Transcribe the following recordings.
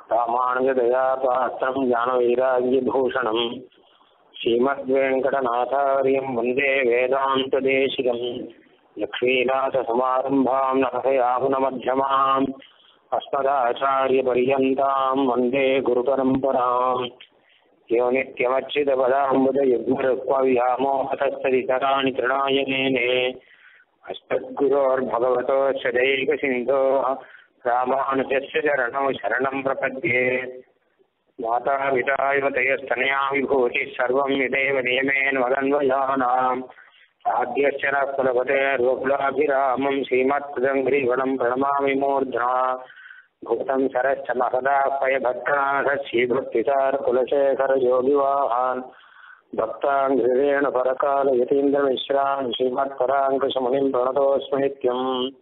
ராமானுஜதயா பாத்திரம் ஞானவைராகியபூஷணம் ஸ்ரீமத்வேங்கடநாதாரியம் வந்தே வேதாந்ததேசிகம் லக்ஷ்மீநாதசமாரம்பாம் நரசயாகுணமध्यமாம் अस्मदाचार्यपर्यन्ताम् वन्दे गुरुपरम्पराम् यो नित्यमच्युतपदाम्बुदयुग्मरुक्मव्यामोहतस्तदितराणि तृणायनेने अस्मद्गुरोर्भगवतोश्च दैकसिन्धोः रामानुजस्य चरणौ शरणम् प्रपद्ये मातापितायुवतयस्तनया विभूतिः सर्वम् यदेव नियमेन वदन्वयानाम् आद्यश्च न कुलपते गोकुलाभिरामम् श्रीमत्पदङ्घ्रिवणम् प्रणमामि मूर्ध्ना भूतं सरश्च महदापयभक्तनाथ श्रीभक्तिसारकुलशेखरयोगिवाहान् भक्ताङ्घ्रिरेण परकालयतीन्द्रमिश्रान् श्रीमत्पराङ्कुशमुनिम् प्रणतोऽस्मि नित्यम्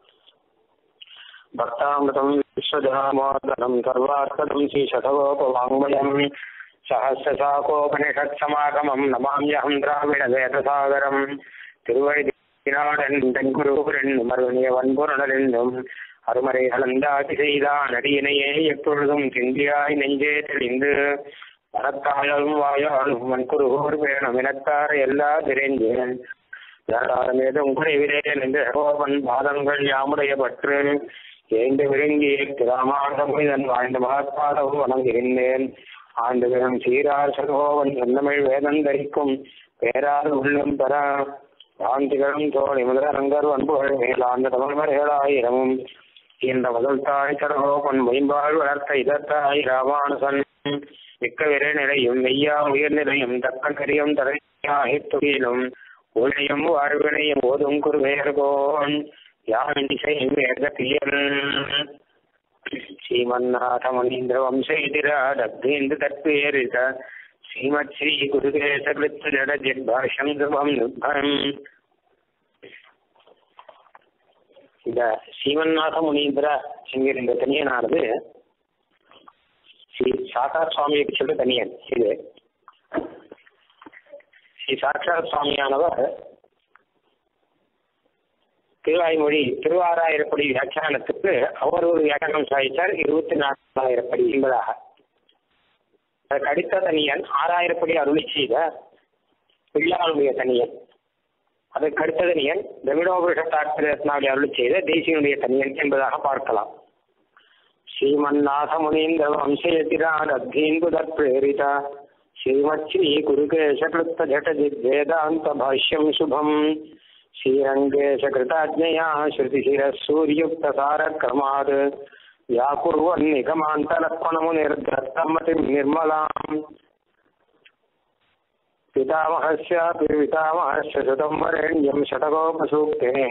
भक्तामृतं विश्वजनामोदनं सर्वार्थदं श्रीशतगोपवाङ्मयम् सहस्रशाकोपनिषत्समागमं नमाम्यहं द्राविडवेदसागरम् திருவழிநாடன் தென்குருவரன் மறுவனிய வன்பொருணரென்றும் அருமறை அளந்தாதி செய்தான் அடியினையே எப்பொழுதும் சிந்தியாய் நெஞ்சே தெளிந்து மனத்தாலும் வாயாலும் வன்குருகோர் வேணும் இனத்தார் எல்லா திரைஞ்சேன் யாராரமேதும் குறைவிரேன் என்று கோபன் பாதங்கள் யாமுடைய பற்று ஏந்து விருங்கி திராமாண்டமுதன் வாழ்ந்த மகத்பாதவும் வணங்குகின்றேன் ஆண்டு தினம் சீரார் சகோவன் செந்தமிழ் வேதம் தரிக்கும் பேராறு உள்ளம் பெற காந்திகளும் தோழி முதலரங்கர் அன்புகள் மேலாந்த தமிழ்மறைகளாயிரமும் இந்த முதல் தாய் சரகோபன் மொயம்பாள் வளர்த்த இதத்தாய் ராமானுசன் மிக்க விரை நிலையும் மெய்யா உயர் நிலையும் தக்க கரியம் தரையாகி துயிலும் உழையும் வாழ்வினையும் ஓதும் குருவேர்கோன் யான் திசையும் வேகத்தியல் ஸ்ரீமன்னாதமுனீந்திர வம்சேதிராடப்தேந்து தற்பேரித ஸ்ரீமத் ஸ்ரீ குருகேசகிருத்து ஜடஜித்பாஷம் சுபம் நிர்பம் இந்த ஸ்ரீமன்னாத முனீந்திர என்கிற இந்த தனியனானது ஸ்ரீ சாக்கார் சுவாமியை சொல்ல தனியன் இது ஸ்ரீ சாட்சாத் சுவாமியானவர் திருவாய்மொழி திருவாராயிரப்படி வியாக்கியானத்துக்கு அவர் ஒரு வியாக்கியானம் சாதித்தார் இருபத்தி நாலாயிரப்படி என்பதாக அதற்கு அடுத்த தனியன் ஆறாயிரப்படி அருளி செய்த பிள்ளாளுடைய தனியன் அதற்கு அடுத்த தனியன் திரவிடோபுருஷத்தாட்சிரத்னாவுடைய அருளி செய்த தேசியனுடைய தனியன் என்பதாக பார்க்கலாம் ஸ்ரீமன்னாத முனீந்திர வம்சயதிரான் அத்தீன்புதத் பிரேரித ஸ்ரீமத் ஸ்ரீ குருகேஷகிருத்த ஜட்டஜித் வேதாந்த பாஷ்யம் சுபம் श्रीरङ्गेशकृताज्ञया श्रुतिशिरः सूर्युक्तसारक्रमात् व्याकुर्वन् निगमान्तलक्ष्मणमुनिर्दत्तमतिं निर्मलाम् पितामहस्यापि पितामहस्य सुतं वरेण्यं शतकोपसूक्तेः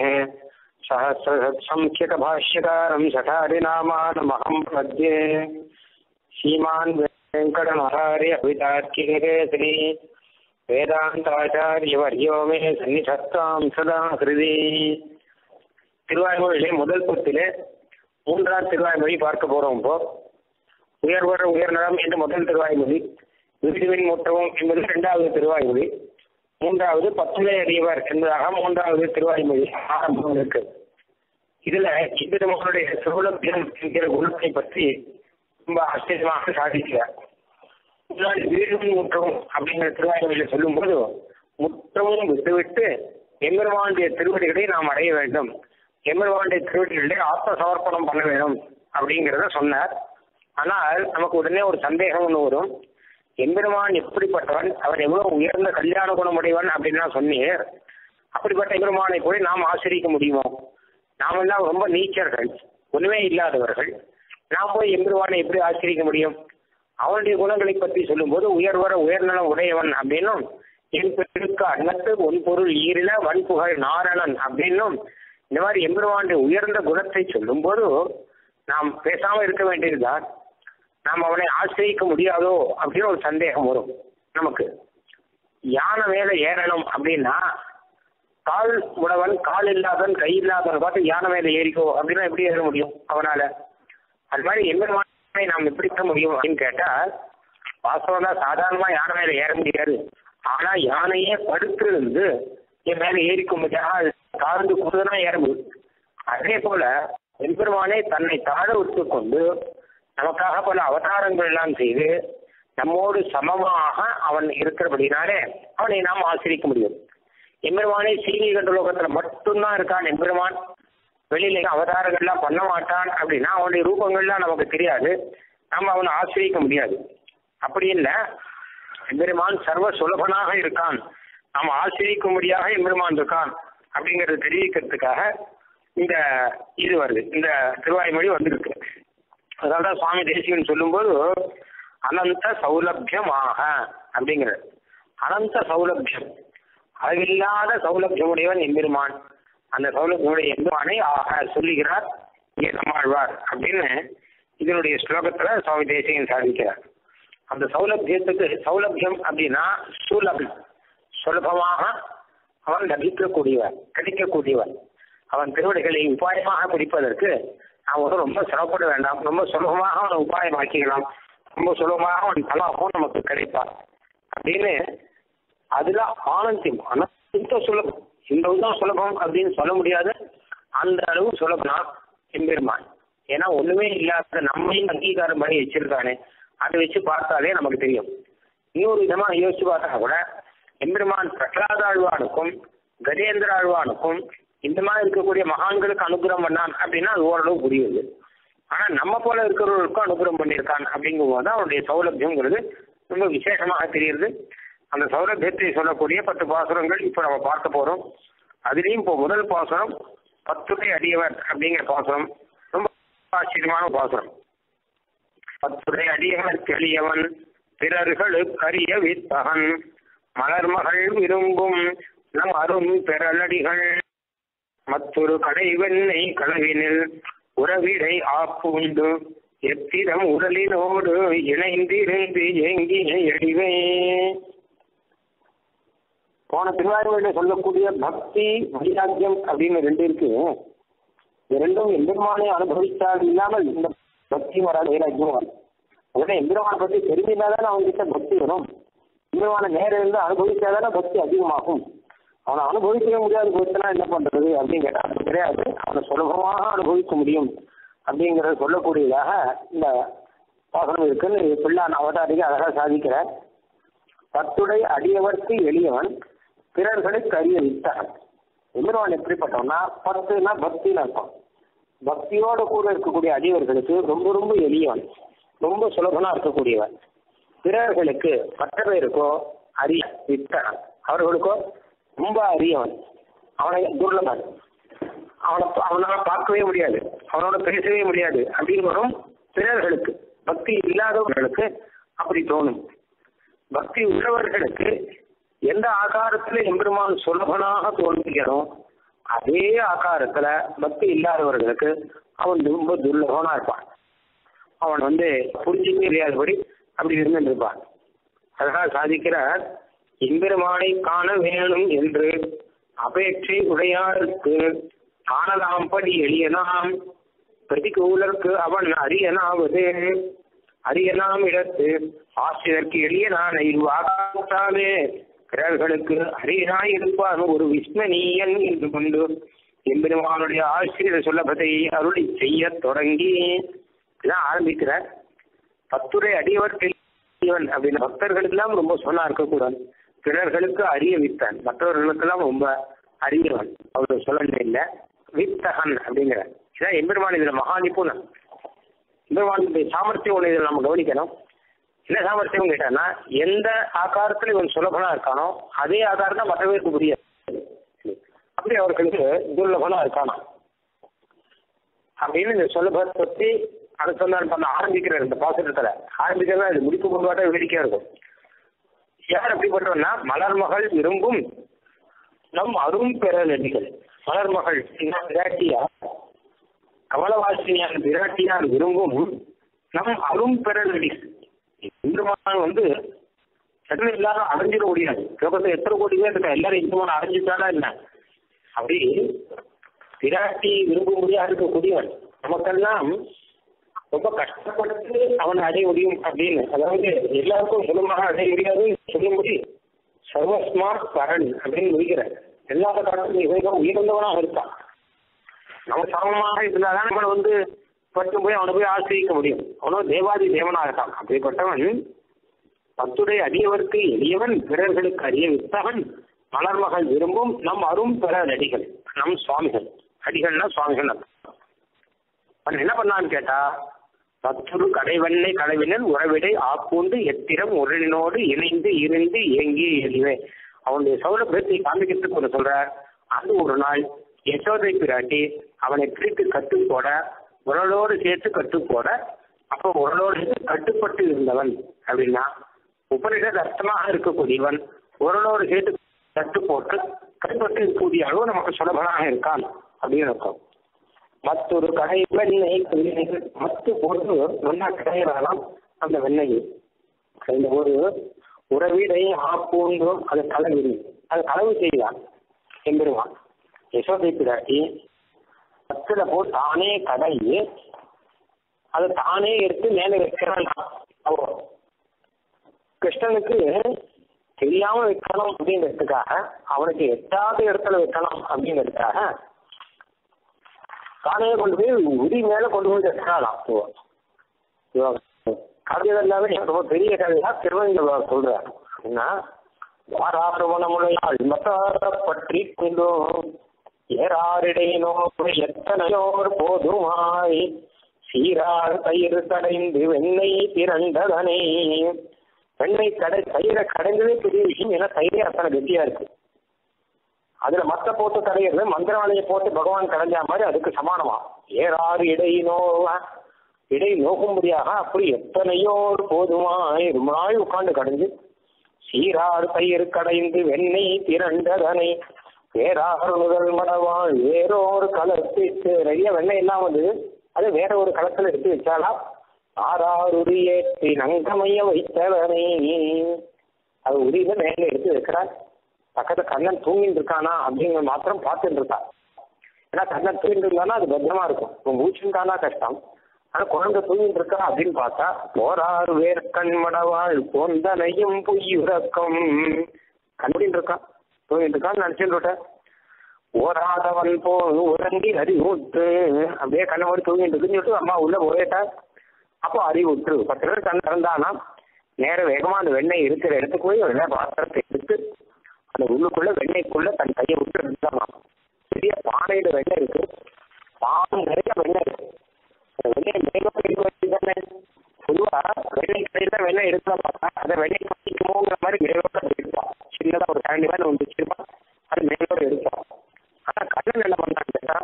सहस्रसंख्यकभाष्यकारं शठादिनामानमहं पद्ये श्रीमान् वेङ्कटमहार्य अभितार्किकेसरी வேதாந்தாச்சாரியவரியோ மே சன்னிசத்தாம் சதா ஹிருதி திருவாய்மொழியிலே முதல் பத்திலே மூன்றாம் திருவாய்மொழி பார்க்க போறோம் இப்போ உயர்வர உயர்நலம் என்று முதல் திருவாய்மொழி விருதுவின் முற்றவும் என்பது இரண்டாவது திருவாய்மொழி மூன்றாவது பத்துலே அறியவர் என்பதாக மூன்றாவது திருவாய்மொழி ஆரம்பம் இருக்கு இதுல சித்திரமகளுடைய சௌலபியம் என்கிற குணத்தை பற்றி ரொம்ப ஆச்சரியமாக சாதிக்கிறார் முன்னாடி வீடும் முற்றமும் அப்படிங்கிற திருவாயுமையில சொல்லும்போது முற்றமும் விட்டுவிட்டு எம்பெருமானுடைய திருவடிகளை நாம் அடைய வேண்டும் எம்பெருமானுடைய திருவடிகளை ஆத்ம சமர்ப்பணம் பண்ண வேண்டும் அப்படிங்கிறத சொன்னார் ஆனால் நமக்கு உடனே ஒரு சந்தேகம் ஒன்று வரும் எம்பெருமான் எப்படிப்பட்டவன் அவர் எவ்வளவு உயர்ந்த கல்யாண குணமுடையவன் அப்படின்னு சொன்னீர் அப்படிப்பட்ட எம்பெருமானை போய் நாம் ஆசிரிக்க முடியுமோ நாம் எல்லாம் ரொம்ப நீச்சர்கள் ஒண்ணுமே இல்லாதவர்கள் நாம் போய் எம்பெருமானை எப்படி ஆசிரிக்க முடியும் அவனுடைய குணங்களை பற்றி சொல்லும்போது உயர்வர உயர்நலம் உடையவன் அப்படின்னும் என் பெருக்கு அன்னத்து ஒன் பொருள் ஈரில வன்புகழ் நாரணன் அப்படின்னும் இந்த மாதிரி எம்பெருமானுடைய உயர்ந்த குணத்தை சொல்லும்போது நாம் பேசாம இருக்க வேண்டியதுதான் நாம் அவனை ஆசிரியிக்க முடியாதோ அப்படின்னு ஒரு சந்தேகம் வரும் நமக்கு யானை மேல ஏறணும் அப்படின்னா கால் உடவன் கால் இல்லாதவன் கை இல்லாதவன் பார்த்து யானை மேல ஏறிக்கோ அப்படின்னா எப்படி ஏற முடியும் அவனால அது மாதிரி எம்பெருமான் நாம் எப்படி இருக்க முடியும் அப்படின்னு கேட்டா வாஸ்தவம் தான் சாதாரணமா யானை மேல ஏற முடியாது ஆனா யானையே படுத்திருந்து என் மேல ஏறிக்க முடியாது தாழ்ந்து கொண்டுதான் ஏற முடியும் அதே போல எம்பெருமானே தன்னை தாழ விட்டு கொண்டு நமக்காக பல அவதாரங்கள் எல்லாம் செய்து நம்மோடு சமமாக அவன் இருக்கிறபடினாலே அவனை நாம் ஆசிரிக்க முடியும் எம்பெருமானே சீனி கண்ட லோகத்துல மட்டும்தான் இருக்கான் எம்பெருமான் வெளியில அவதாரங்கள்லாம் பண்ண மாட்டான் அப்படின்னா அவனுடைய ரூபங்கள்லாம் நமக்கு தெரியாது நம்ம அவனை ஆசிரியிக்க முடியாது அப்படி இல்லை எம்பெருமான் சர்வ சுலபனாக இருக்கான் நாம் ஆசிரிக்கும்படியாக எம்பெருமான் இருக்கான் அப்படிங்கறத தெரிவிக்கிறதுக்காக இந்த இது வருது இந்த திருவாய்மொழி வந்திருக்கு அதனால்தான் சுவாமி தேசிகன் சொல்லும்போது அனந்த சௌலபியமாக அப்படிங்கிறது அனந்த சௌலபியம் அளவில்லாத சௌலபியமுடையவன் எம்பெருமான் அந்த சௌலபியமுடைய எம்பெருமானை ஆக சொல்லுகிறார் இங்கே நம்மாழ்வார் அப்படின்னு இதனுடைய ஸ்லோகத்துல சுவாமி தேசிகன் சாதிக்கிறார் அந்த சௌலபியத்துக்கு சௌலபியம் அப்படின்னா சுலபம் சுலபமாக அவன் லபிக்கக்கூடியவன் கிடைக்கக்கூடியவன் அவன் திருவடிகளை உபாயமாக பிடிப்பதற்கு நாம் வந்து ரொம்ப சிரமப்பட வேண்டாம் ரொம்ப சுலபமாக அவனை உபாயமாக்கிக்கலாம் ரொம்ப சுலபமாக அவன் பலாகவும் நமக்கு கிடைப்பான் அப்படின்னு அதுல ஆனந்தியம் அனந்த சுலபம் இந்த தான் சுலபம் அப்படின்னு சொல்ல முடியாது அந்த அளவு சுலபனா எம்பெருமான் ஏன்னா ஒண்ணுமே இல்லாத நம்மையும் அங்கீகாரம் பண்ணி வச்சிருக்கானே அதை வச்சு பார்த்தாலே நமக்கு தெரியும் இன்னொரு விதமா யோசிச்சு பார்த்தா கூட எம்பெருமான் பிரகலாத ஆழ்வானுக்கும் கஜேந்திர ஆழ்வானுக்கும் இந்த மாதிரி இருக்கக்கூடிய மகான்களுக்கு அனுகிரகம் பண்ணான் அப்படின்னா அது ஓரளவு புரியுது ஆனா நம்ம போல இருக்கிறவர்களுக்கும் அனுகிரகம் பண்ணியிருக்கான் அப்படிங்கும்போது அவனுடைய சௌலபியங்கிறது ரொம்ப விசேஷமாக தெரியுது அந்த சௌலபியத்தை சொல்லக்கூடிய பத்து பாசுரங்கள் இப்போ நம்ம பார்க்க போறோம் அதுலேயும் இப்போ முதல் பாசுரம் பத்துரை அடியவர் அப்படிங்கிற பாசுரம் ரொம்ப ஆச்சரியமான பாசுரம் பத்துரை அடியவர் தெளியவன் பிறர்களுக்கு அறிய வித்தகன் மலர்மகள் விரும்பும் நம் அரும் பெறலடிகள் மற்றொரு கடை வெண்ணை களவினில் உறவிடை ஆப்பு உண்டு எத்திரம் உடலினோடு இணைந்திருந்து எங்கிய எடிவே போன திருவாரூரில் சொல்லக்கூடிய பக்தி வைராக்கியம் அப்படின்னு ரெண்டு இருக்கு இது ரெண்டும் எம்பெருமானை அனுபவித்தால் இல்லாமல் இந்த பக்தி வராது வைராக்கியம் வரும் உடனே எம்பெருமானை பற்றி தெரிஞ்சிருந்தாதானே அவங்ககிட்ட பக்தி வரும் எம்பெருமான நேரம் இருந்து அனுபவிச்சாதானே பக்தி அதிகமாகும் அவனை அனுபவிக்கவே முடியாது போச்சுன்னா என்ன பண்றது அப்படின்னு கேட்டா அப்படி கிடையாது அவனை சுலபமாக அனுபவிக்க முடியும் அப்படிங்கறத சொல்லக்கூடியதாக இந்த பாசனம் இருக்குன்னு பிள்ளான் அவதாரிக்கு அழகா சாதிக்கிறார் பத்துடை அடியவர்க்கு எளியவன் பிறர்களுக்கு அறிய விட்டான் எம்பெருமான் எப்படிப்பட்டவன்னா பத்துனா பக்தின்னு அர்த்தம் பக்தியோட கூட இருக்கக்கூடிய அடியவர்களுக்கு ரொம்ப ரொம்ப எளியவன் ரொம்ப சுலபனா இருக்கக்கூடியவன் பிறர்களுக்கு மற்ற பேருக்கோ அறிய வித்தன் அவர்களுக்கோ ரொம்ப அரியவன் அவனை துர்லபன் அவனை அவனால பார்க்கவே முடியாது அவனோட பேசவே முடியாது அப்படின்னு வரும் பிறர்களுக்கு பக்தி இல்லாதவர்களுக்கு அப்படி தோணும் பக்தி உள்ளவர்களுக்கு எந்த ஆகாரத்துல எம்பெருமான் சுலபனாக தோன்றுகிறோ அதே ஆகாரத்துல பக்தி இல்லாதவர்களுக்கு அவன் ரொம்ப துர்லபனா இருப்பான் அவன் வந்து புரிஞ்சிக்க முடியாதபடி அப்படி இருந்துட்டு இருப்பான் அதனால் சாதிக்கிறார் எம்பெருமானை காண வேணும் என்று அபேட்சை உடையாருக்கு காணலாம் படி எளியனாம் பிரதிகூலருக்கு அவன் அரியனாவது அரியனாம் இடத்து ஆசிரியருக்கு எளியனான இவ்வாகாத்தாலே பிறர்களுக்கு அரியனாய் இருப்பான் ஒரு விஸ்மனீயன் என்று கொண்டு எம்பெருமானுடைய ஆசிரியர் சொல்லபதை அருளி செய்ய தொடங்கி இதான் ஆரம்பிக்கிறார் பத்துரை அடியவர் அரியவன் அப்படின்னு பக்தர்களுக்கெல்லாம் ரொம்ப சொன்னா இருக்கக்கூடாது பிறர்களுக்கு அறிய வித்தான் மற்றவர்களுக்கெல்லாம் ரொம்ப அறியவன் அவர் சொல்லவே இல்லை வித்தகன் அப்படிங்கிற இதான் எம்பெருமான் இதுல மகா நிபுணன் எம்பெருமானுடைய சாமர்த்தியம் ஒன்று இதில் நம்ம கவனிக்கணும் என்ன சாமர்த்தியம் கேட்டான்னா எந்த ஆகாரத்துல இவன் சுலபனா இருக்கானோ அதே ஆகாரம் தான் மற்ற பேருக்கு புரியாது அப்படி அவர்களுக்கு துர்லபனா இருக்கானா அப்படின்னு இந்த சுலபத்தை பற்றி அடுத்த பண்ண ஆரம்பிக்கிறார் இந்த பாசனத்துல ஆரம்பிக்கிறதா இது முடிப்பு கொண்டு வேடிக்கையா இருக்கும் யார் அப்படிப்பட்டவன்னா மலர்மகள் விரும்பும் நம் அரும் பெற நடிகள் மலர்மகள் விராட்டியா கமலவாசினியான விராட்டியார் விரும்பும் நம் அரும் பெற நடிகள் இந்துமான் வந்து சட்டம் எல்லாரும் அடைஞ்சிட முடியாது லோகத்தில் எத்தனை கோடி பேர் இருக்கா எல்லாரும் இந்துமான் அடைஞ்சிட்டானா என்ன அப்படி விராட்டி விரும்பும்படியா இருக்கக்கூடியவன் நமக்கெல்லாம் ரொம்ப கஷ்டப்பட்டு அவனை அடைய முடியும் அப்படின்னு அதாவது எல்லாருக்கும் சுலமாக அடைய முடியாது சொல்லும்படி சர்வஸ்மார்ட் பரன் அப்படின்னு முடிக்கிறார் எல்லாத்த காலத்திலும் இவங்க உயர்ந்தவனாக இருக்கான் நம்ம சமமாக இருந்தாதான் நம்மளை வந்து பட்டு போய் அவனை போய் ஆசிரியிக்க முடியும் அவனும் தேவாதி தேவனாக இருக்கான் அப்படிப்பட்டவன் பத்துடைய அடியவர்க்கு எளியவன் பிறர்களுக்கு அறிய வித்தவன் மலர்மகள் விரும்பும் நம் அரும் பிற அடிகள் நம் சுவாமிகள் அடிகள்னா சுவாமிகள் அவன் என்ன பண்ணான்னு கேட்டா பத்துரு கடைவண்ணை கடைவினன் உறவிடை ஆப்பூண்டு எத்திரம் உரலினோடு இணைந்து இருந்து ஏங்கி எழிவே அவனுடைய சௌலபியத்தை காண்பிக்கிறதுக்கு ஒரு சொல்றார் அது ஒரு நாள் யசோதை பிராட்டி அவனை பிரித்து கட்டு போட உரலோடு சேர்த்து கட்டு போட அப்போ உரலோடு சேர்த்து கட்டுப்பட்டு இருந்தவன் அப்படின்னா உபனிஷத் அர்த்தமாக இருக்கக்கூடியவன் உரலோடு சேர்த்து கட்டு போட்டு கட்டுப்பட்டு இருக்கக்கூடிய அளவு நமக்கு சுலபமாக இருக்கான் அப்படின்னு இருக்கும் மற்றொரு கடை வெண்ணெய் மத்து போட்டு நல்லா கடையிடலாம் அந்த வெண்ணெய் இந்த ஒரு உறவிடை ஆப்பூண்டும் அது கலவிடு அது களவு செய்யலாம் எம்பெருவான் யசோதை பிராட்டி பத்துல போட்டு தானே கடையி அதை தானே எடுத்து மேலே வைக்கிறான் அவன் கிருஷ்ணனுக்கு தெரியாம வைக்கணும் அப்படிங்கிறதுக்காக அவனுக்கு எட்டாவது இடத்துல வைக்கணும் அப்படிங்கிறதுக்காக தானே கொண்டு போய் உரி மேல கொண்டு போய் வச்சாலாம் கதை எல்லாமே ரொம்ப பெரிய கதையா திருவங்க சொல்றாரு அப்படின்னா வாராறுவனமுடையாள் மத்தார பற்றி கொண்டோம் ஏறாரிடையினோ எத்தனையோர் போதுமாய் சீரார் தயிர் கடைந்து வெண்ணெய் திரண்டதனே வெண்ணெய் கடை தயிரை கடைந்ததே பெரிய விஷயம் ஏன்னா தயிரே அத்தனை கெட்டியா இருக்கு அதுல மத்த போட்டு கடையிறது மந்திரவாளையை போட்டு பகவான் கடைஞ்சா மாதிரி அதுக்கு சமானமா ஏறாறு இடை நோவ இடை நோக்கும்படியாக அப்படி எத்தனையோ போதுமாய் ரொம்ப நாள் உட்கார்ந்து கடைஞ்சு சீரார் பயிர் கடைந்து வெண்ணெய் திரண்டதனை வேறாறு முதல் மடவாள் வேறொரு களத்திற்கு நிறைய வெண்ணெய் எல்லாம் வந்து அது வேற ஒரு களத்துல எடுத்து வச்சாலா ஆறாறு ஏற்றி நங்கமைய வைத்தவனே அது உரிய மேல எடுத்து வைக்கிறார் பக்கத்துல கண்ணன் தூங்கிட்டு இருக்கானா அப்படிங்கிற மாத்திரம் பார்த்துட்டு இருக்கா ஏன்னா கண்ணன் தூங்கிட்டு இருந்தானா அது பத்திரமா இருக்கும் உங்க மூச்சுட்டானா கஷ்டம் ஆனா குழந்தை தூங்கிட்டு இருக்கா அப்படின்னு பார்த்தா போராறு வேர்க்கண் மடவாள் பொந்தனையும் பொய்யுறக்கம் கண்டின்னு இருக்கான் தூங்கிட்டு இருக்கான்னு நினைச்சுட்டு விட்டேன் ஓராதவன் போல் உறங்கி அறிவுற்று அப்படியே கண்ணை மாதிரி தூங்கிட்டு இருக்குன்னு சொல்லிட்டு அம்மா உள்ள போயிட்டா அப்போ அறிவுற்று பத்து பேர் கண் திறந்தானா நேர வேகமா அந்த வெண்ணெய் இருக்கிற இடத்துக்கு போய் வெள்ளை பாத்திரத்தை எடுத்து அந்த உள்ளுக்குள்ள வெண்ணெய்க்குள்ள தன் கையை விட்டு எடுத்தாங்க பெரிய பானையில வெண்ணெய் இருக்கு பானம் நிறைய வெண்ணெய் இருக்கு அந்த வெண்ணெய் மேலும் எடுக்க வேண்டியதானே பொதுவா வெண்ணெய் கடையில வெண்ணெய் எடுக்கலாம் பார்த்தா அந்த வெண்ணெய் பண்ணிக்குமோங்கிற மாதிரி மேலோட எடுப்பான் சின்னதா ஒரு கரண்டி மாதிரி ஒன்று வச்சிருப்பான் அது மேலோட எடுப்பான் ஆனா கண்ணன் என்ன பண்ணான்னு கேட்டா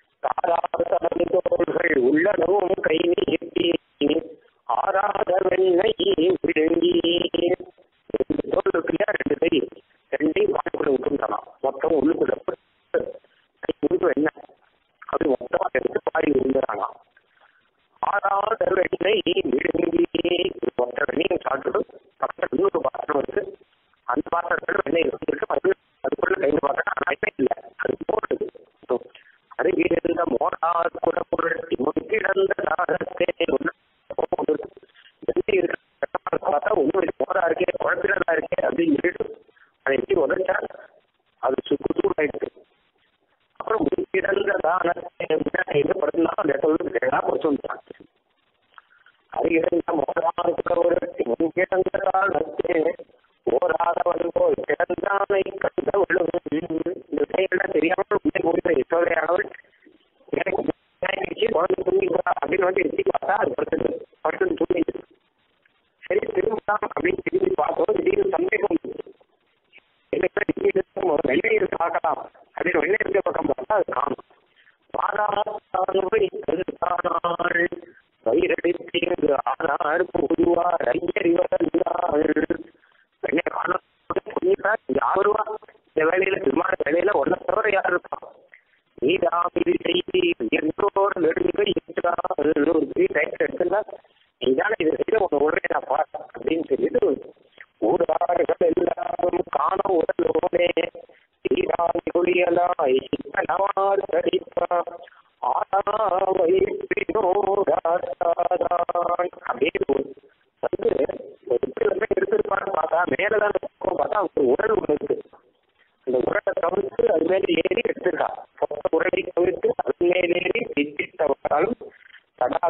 தாராதோள்கள் உள்ளளவும் கை நீட்டி ஆறாத வெண்ணெய் விழுங்கி ரெண்டு தோல் இருக்கு இல்லையா ரெண்டு கை ரெண்டையும் வாய்க்குள்ள விட்டுருந்தாலாம் மொத்தம் உள்ளுக்குள்ள கை முழுக்க வெண்ணெய் அது மொத்தமா எடுத்து பாடி விழுந்துறாங்களாம் ஆறாத வெண்ணெய் விழுங்கி மொத்த வெண்ணையும் சாப்பிட்டு பக்கத்துல இன்னொரு பாத்திரம் இருக்கு அந்த பாத்திரத்துல வெண்ணெய் வச்சிருக்கு அது அதுக்குள்ள கையில் பார்த்தா வெண்ணெய் இல்லை அது போடுது அது இருந்த மோட்டார் கூட புரட்டி முன்கிடந்த தாரத்தே வெண்ணெய் இருக்கு பார்த்தா ஒன்னும் மோரா இருக்கே குழப்பினதா இருக்கே அப்படின்னு சொல்லிட்டு அதை எப்படி உதச்சா அது சுக்கு சூடாயிடுச்சு அப்புறம் முன்கிடந்த தானத்தை இது படுத்தினா அந்த இடத்துல வந்து கேடா குறைச்சு வந்துட்டான் அது இருந்த மோடார் புரட்டி முன்கிடந்த தானத்தே ஓராதவன் போல் பிறந்தானை கண்டவளும் இந்த செயலாம் தெரியாமல் உள்ளே போகிற யசோதையானவள் எனக்கு குழந்தை தூங்கிடுவா அப்படின்னு வந்து எட்டி பார்த்தா அது படுத்தது படுத்து தூங்கிட்டு சரி திரும்பலாம் அப்படின்னு திரும்பி பார்த்தோம் திடீர்னு சந்தேகம் வெள்ளையில் பார்க்கலாம் அப்படின்னு வெள்ளை இருக்க பக்கம் பார்த்தா அது காணும் பாராட்டாள் வயிறடித்தீங்கு ஆனார் பொதுவார் ஐயறிவதாள் வெள்ளை காணும் புரியுதா யார் வருவா இந்த வேலையில விமான வேலையில ஒன்ன தவிர யார் இருப்பா நீதாம் இது செய்தி என்றோடு நெடுங்க ஒரு பெரிய டைப் எடுத்துனா நீதானே இது செய்த உன்னை உடனே நான் பார்த்தேன் அப்படின்னு சொல்லிட்டு ஊரார்கள் எல்லாரும் காண உடலோனே தீரான் ஒளியலாய் சித்தனவார் தடிப்பா ஆடாவை அப்படியே வந்து எப்படி எடுத்திருப்பான்னு பார்த்தா மேலதான் பார்த்தா ஒரு உடல் ஒன்று இருக்கு அந்த உரலை தவிர்த்து அது மேலே ஏறி எடுத்துருக்கா மொத்த உரலை தவிர்த்து அது மேலே ஏறி திட்டித்தவராலும் சதா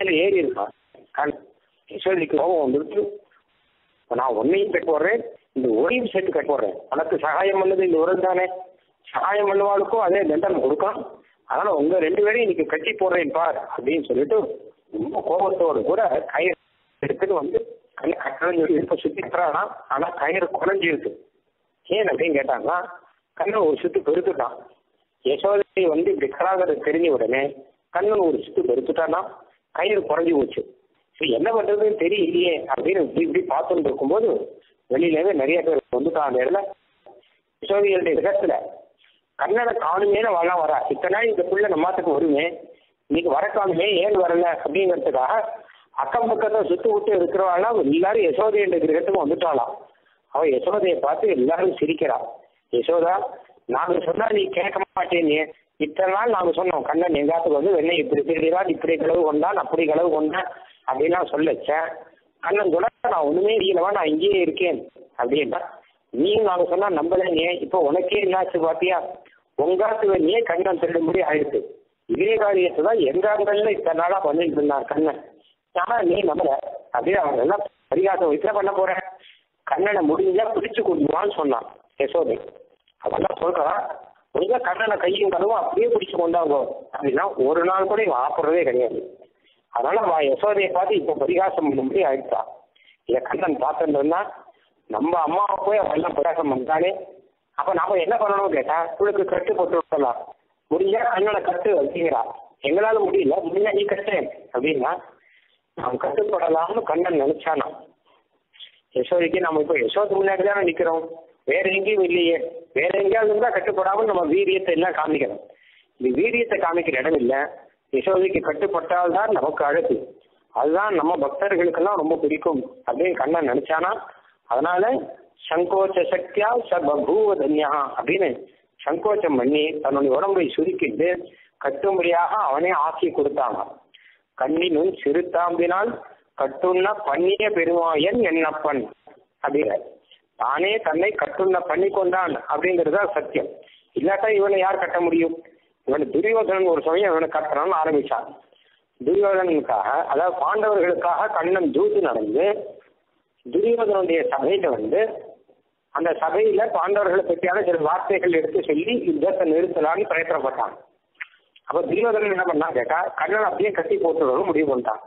மேல ஏறி இருக்கான் கண் யசோதைக்கு கோபம் வந்துட்டு நான் ஒன்னையும் கட்டு போடுறேன் இந்த ஒரையும் சேர்த்து கட்டு போடுறேன் உனக்கு சகாயம் பண்ணது இந்த உரம் தானே சகாயம் பண்ணுவாளுக்கும் அதே தண்டனை கொடுக்கும் அதனால உங்க ரெண்டு பேரையும் இன்னைக்கு கட்டி போடுறேன் பார் அப்படின்னு சொல்லிட்டு ரொம்ப கோபத்தோடு கூட கயிறு எடுத்துட்டு வந்து கண்ணை கட்டணும் சொல்லி இப்ப சுத்தி கட்டுறானா ஆனா கயிறு குறைஞ்சிருக்கு ஏன் அப்படின்னு கேட்டாங்கன்னா கண்ணன் ஒரு சுத்து பெருத்துட்டான் யசோதை வந்து இப்படி கராகரை தெரிஞ்ச உடனே கண்ணன் ஒரு சுத்து பெருத்துட்டான்னா கயிறு குறைஞ்சி போச்சு சரி என்ன பண்றதுன்னு தெரியலையே அப்படின்னு இப்படி இப்படி பார்த்துட்டு இருக்கும்போது வெளியிலேருந்து நிறைய பேர் வந்துட்டான் அந்த இடத்துல யசோதைகளுடைய இடத்துல கண்ணனை காணுமேனு வரலாம் வரா இத்தனை நாள் இந்த புள்ள நம்மாத்துக்கு வருமே இன்னைக்கு வர காணுமே ஏன் வரல அப்படிங்கிறதுக்காக அக்கம் பக்கத்தை சுத்து விட்டு இருக்கிறவாள்லாம் எல்லாரும் யசோதையுடைய கிரகத்துக்கு வந்துட்டாளாம் அவ யசோதையை பார்த்து எல்லாரும் சிரிக்கிறான் யசோதா நாங்க சொன்னா நீ கேட்க மாட்டேனே இத்தனை நாள் நாங்க சொன்னோம் கண்ணன் எங்காத்துக்கு வந்து வெண்ணெய் இப்படி திருடிதான் இப்படி களவு கொண்டான் அப்படி களவு கொண்டான் அப்படின்லாம் சொல்லச்சேன் கண்ணன் கூட நான் ஒண்ணுமே இல்லவா நான் இங்கேயே இருக்கேன் அப்படின்னா நீ நாங்க சொன்னா நம்பலைங்க இப்போ உனக்கே என்னாச்சு பாத்தியா உங்காத்து வெண்ணியே கண்ணன் திருடும்படி ஆயிடுச்சு இதே காரியத்தை தான் எங்காங்கல்ல இத்தனை நாளா பண்ணிட்டு இருந்தான் கண்ணன் ஆனா நீ நம்பல அப்படியே அவங்க எல்லாம் பரிகாசம் வைக்கிற பண்ண போறேன் கண்ணனை முடிஞ்சா பிடிச்சு கொடுத்துருவான்னு சொன்னான் யசோதை அவெல்லாம் சொல்றான் முடிஞ்சா கண்ணனை கையும் கதவும் அப்படியே பிடிச்சு கொண்டாங்க அப்படின்னா ஒரு நாள் கூட இவன் ஆப்படுறதே கிடையாது அதனால அவன் யசோதையை பார்த்து இப்போ பரிகாசம் பண்ணும்படி ஆயிடுச்சான் இதை கண்ணன் பார்த்துட்டு இருந்தா நம்ம அம்மாவை போய் அவன் எல்லாம் பரிகாசம் பண்ணிட்டானே அப்ப நாம என்ன பண்ணணும் கேட்டா இவளுக்கு கட்டு போட்டு விடலாம் முடிஞ்சா கண்ணனை கட்டு அப்படிங்கிறா எங்களால முடியல முடிஞ்சா நீ கட்டு அப்படின்னா நாம் கட்டுப்படலாம்னு கண்ணன் நினைச்சானா யசோதைக்கு நம்ம இப்போ யசோது முன்னாடி தானே நிக்கிறோம் வேற எங்கேயும் இல்லையே வேற எங்கேயாவது இருந்தா கட்டுப்படாம நம்ம வீரியத்தை எல்லாம் காமிக்கணும் இந்த வீரியத்தை காமிக்கிற இடம் இல்ல யசோதைக்கு கட்டுப்பட்டால்தான் நமக்கு அழகு அதுதான் நம்ம பக்தர்களுக்கெல்லாம் ரொம்ப பிடிக்கும் அப்படின்னு கண்ணன் நினைச்சானா அதனால சங்கோச்ச சக்தியா ச பபூவ தன்யா அப்படின்னு சங்கோச்சம் பண்ணி தன்னுடைய உடம்பை சுருக்கிட்டு கட்டும்படியாக அவனே ஆக்கி கொடுத்தாங்க கண்ணினும் சிறுத்தாம்பினால் கட்டுண்ண பண்ணிய பெருமாயன் என்னப்பன் அப்படிங்கிறார் தானே தன்னை கட்டுண்ண பண்ணி கொண்டான் அப்படிங்கிறது தான் சத்தியம் இல்லாட்டா இவனை யார் கட்ட முடியும் இவன் துரியோதனன் ஒரு சமயம் இவனை கட்டணும்னு ஆரம்பிச்சான் துரியோதனனுக்காக அதாவது பாண்டவர்களுக்காக கண்ணன் ஜூத்து நடந்து துரியோதனுடைய சபையில வந்து அந்த சபையில பாண்டவர்களை பற்றியான சில வார்த்தைகள் எடுத்து சொல்லி யுத்தத்தை நிறுத்தலான்னு பிரயத்தனப்பட்டான் அப்ப துரியோதனன் என்ன பண்ணா கேட்டா கண்ணன் அப்படியே கட்டி போட்டுடணும் முடிவு பண்ணிட்டான்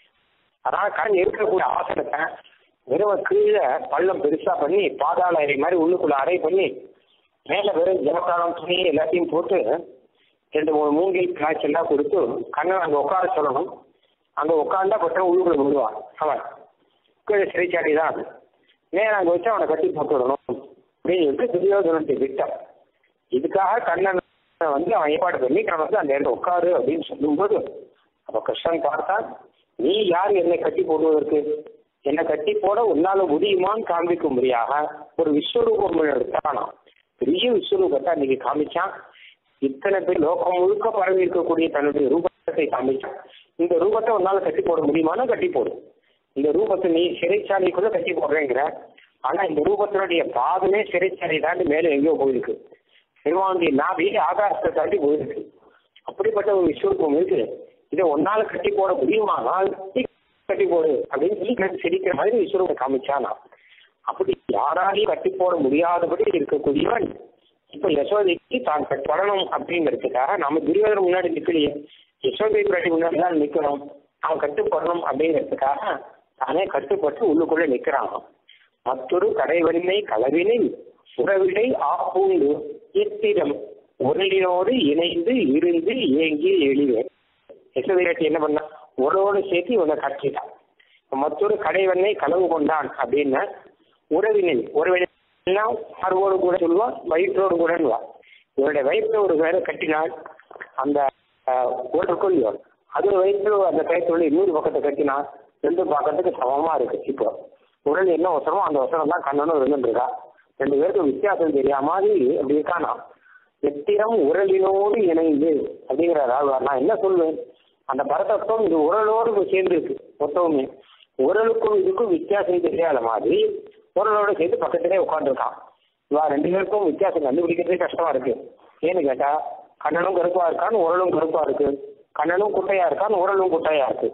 அதாவது கண் இருக்கக்கூடிய ஆசனத்தை வெறும் கீழே பள்ளம் பெருசா பண்ணி பாதாள அறை மாதிரி உள்ளுக்குள்ள அறை பண்ணி மேல வெறும் ஜலக்காலம் துணி எல்லாத்தையும் போட்டு ரெண்டு மூணு மூங்கில் காய்ச்சி எல்லாம் கொடுத்து கண்ணன் அங்க உட்கார சொல்லணும் அங்க உட்காந்தா பட்டம் உள்ளுக்குள்ள விடுவான் அவன் கீழே சிறைச்சாடி தான் அது நேரம் அங்க வச்சு அவனை கட்டி போட்டு விடணும் அப்படின்னு சொல்லிட்டு துரியோதனத்தை விட்டான் இதுக்காக கண்ணன் வந்து அவன் ஏற்பாடு பண்ணி நான் வந்து அந்த இடத்துல உட்காரு அப்படின்னு சொல்லும்போது அப்ப கிருஷ்ணன் பார்த்தா நீ யார் என்னை கட்டி போடுவதற்கு என்னை கட்டி போட உன்னால முடியுமான்னு காண்பிக்கும்படியாக ஒரு விஸ்வரூபம் எடுத்தானா பெரிய விஸ்வரூபத்தை அன்னைக்கு காமிச்சான் இத்தனை பேர் லோகம் முழுக்க பரவி இருக்கக்கூடிய தன்னுடைய ரூபத்தை காமிச்சான் இந்த ரூபத்தை உன்னால கட்டி போட முடியுமானா கட்டி போடும் இந்த ரூபத்தை நீ சிறைச்சாலைக்குள்ள கட்டி போடுறேங்கிற ஆனா இந்த ரூபத்தினுடைய பாதமே சிறைச்சாலை தாண்டி மேலே எங்கேயோ போயிருக்கு பெருமானுடைய நாவி ஆகாசத்தை தாண்டி போயிருக்கு அப்படிப்பட்ட ஒரு விஸ்வரூபம் இருக்கு இதை ஒன்னால கட்டி போட முடியுமானால் நீ கட்டி போடு அப்படின்னு சொல்லி கட்டி சிரிக்கிற மாதிரி விஸ்வரூபம் காமிச்சானா அப்படி யாராலையும் கட்டி போட முடியாதபடி இருக்கக்கூடியவன் இப்ப யசோதைக்கு தான் கட்டப்படணும் அப்படிங்கிறதுக்காக நம்ம துரியோதன முன்னாடி நிக்கலையே யசோதை பிராட்டி முன்னாடி தான் நிக்கணும் அவன் கட்டுப்படணும் அப்படிங்கிறதுக்காக தானே கட்டுப்பட்டு உள்ளுக்குள்ள நிக்கிறான் மற்றொரு கடைவன்மை களவினில் உறவிடை ஆப்பூண்டு இத்திரம் உரலினோடு இணைந்து இருந்து ஏங்கி எளிவேன் யசோதையாட்டி என்ன பண்ணா உறவோடு சேர்த்து இவனை கட்டிட்டான் மற்றொரு கடைவன்மை களவு கொண்டான் அப்படின்னா உறவினை உறவினா மார்போடு கூட சொல்லுவான் வயிற்றோடு கூடன்னுவா இவனுடைய வயிற்று ஒரு வேலை கட்டினால் அந்த உடற்குள் அது வயிற்று அந்த கயிற்றுள்ள இன்னொரு பக்கத்தை கட்டினா ரெண்டு பக்கத்துக்கு சமமா இருக்கு இப்போ உடல் என்ன வசனமோ அந்த வசனம் தான் கண்ணனும் இருந்துருக்கா ரெண்டு பேருக்கும் வித்தியாசம் தெரியாம மாதிரி அப்படி இருக்கானா எத்திரம் உரலினோடு இணைந்து அப்படிங்கிறார் ஆழ்வார் நான் என்ன சொல்வேன் அந்த பரதத்துவம் இது உரலோடு சேர்ந்து இருக்கு மொத்தமுமே உரலுக்கும் இதுக்கும் வித்தியாசம் தெரியாத மாதிரி உரலோட சேர்த்து பக்கத்திலே உட்காந்துருக்கான் இவா ரெண்டு பேருக்கும் வித்தியாசம் கண்டுபிடிக்கிறதே கஷ்டமா இருக்கு ஏன்னு கேட்டா கண்ணனும் கருப்பா இருக்கான் உரலும் கருப்பா இருக்கு கண்ணனும் குட்டையா இருக்கான் உரலும் குட்டையா இருக்கு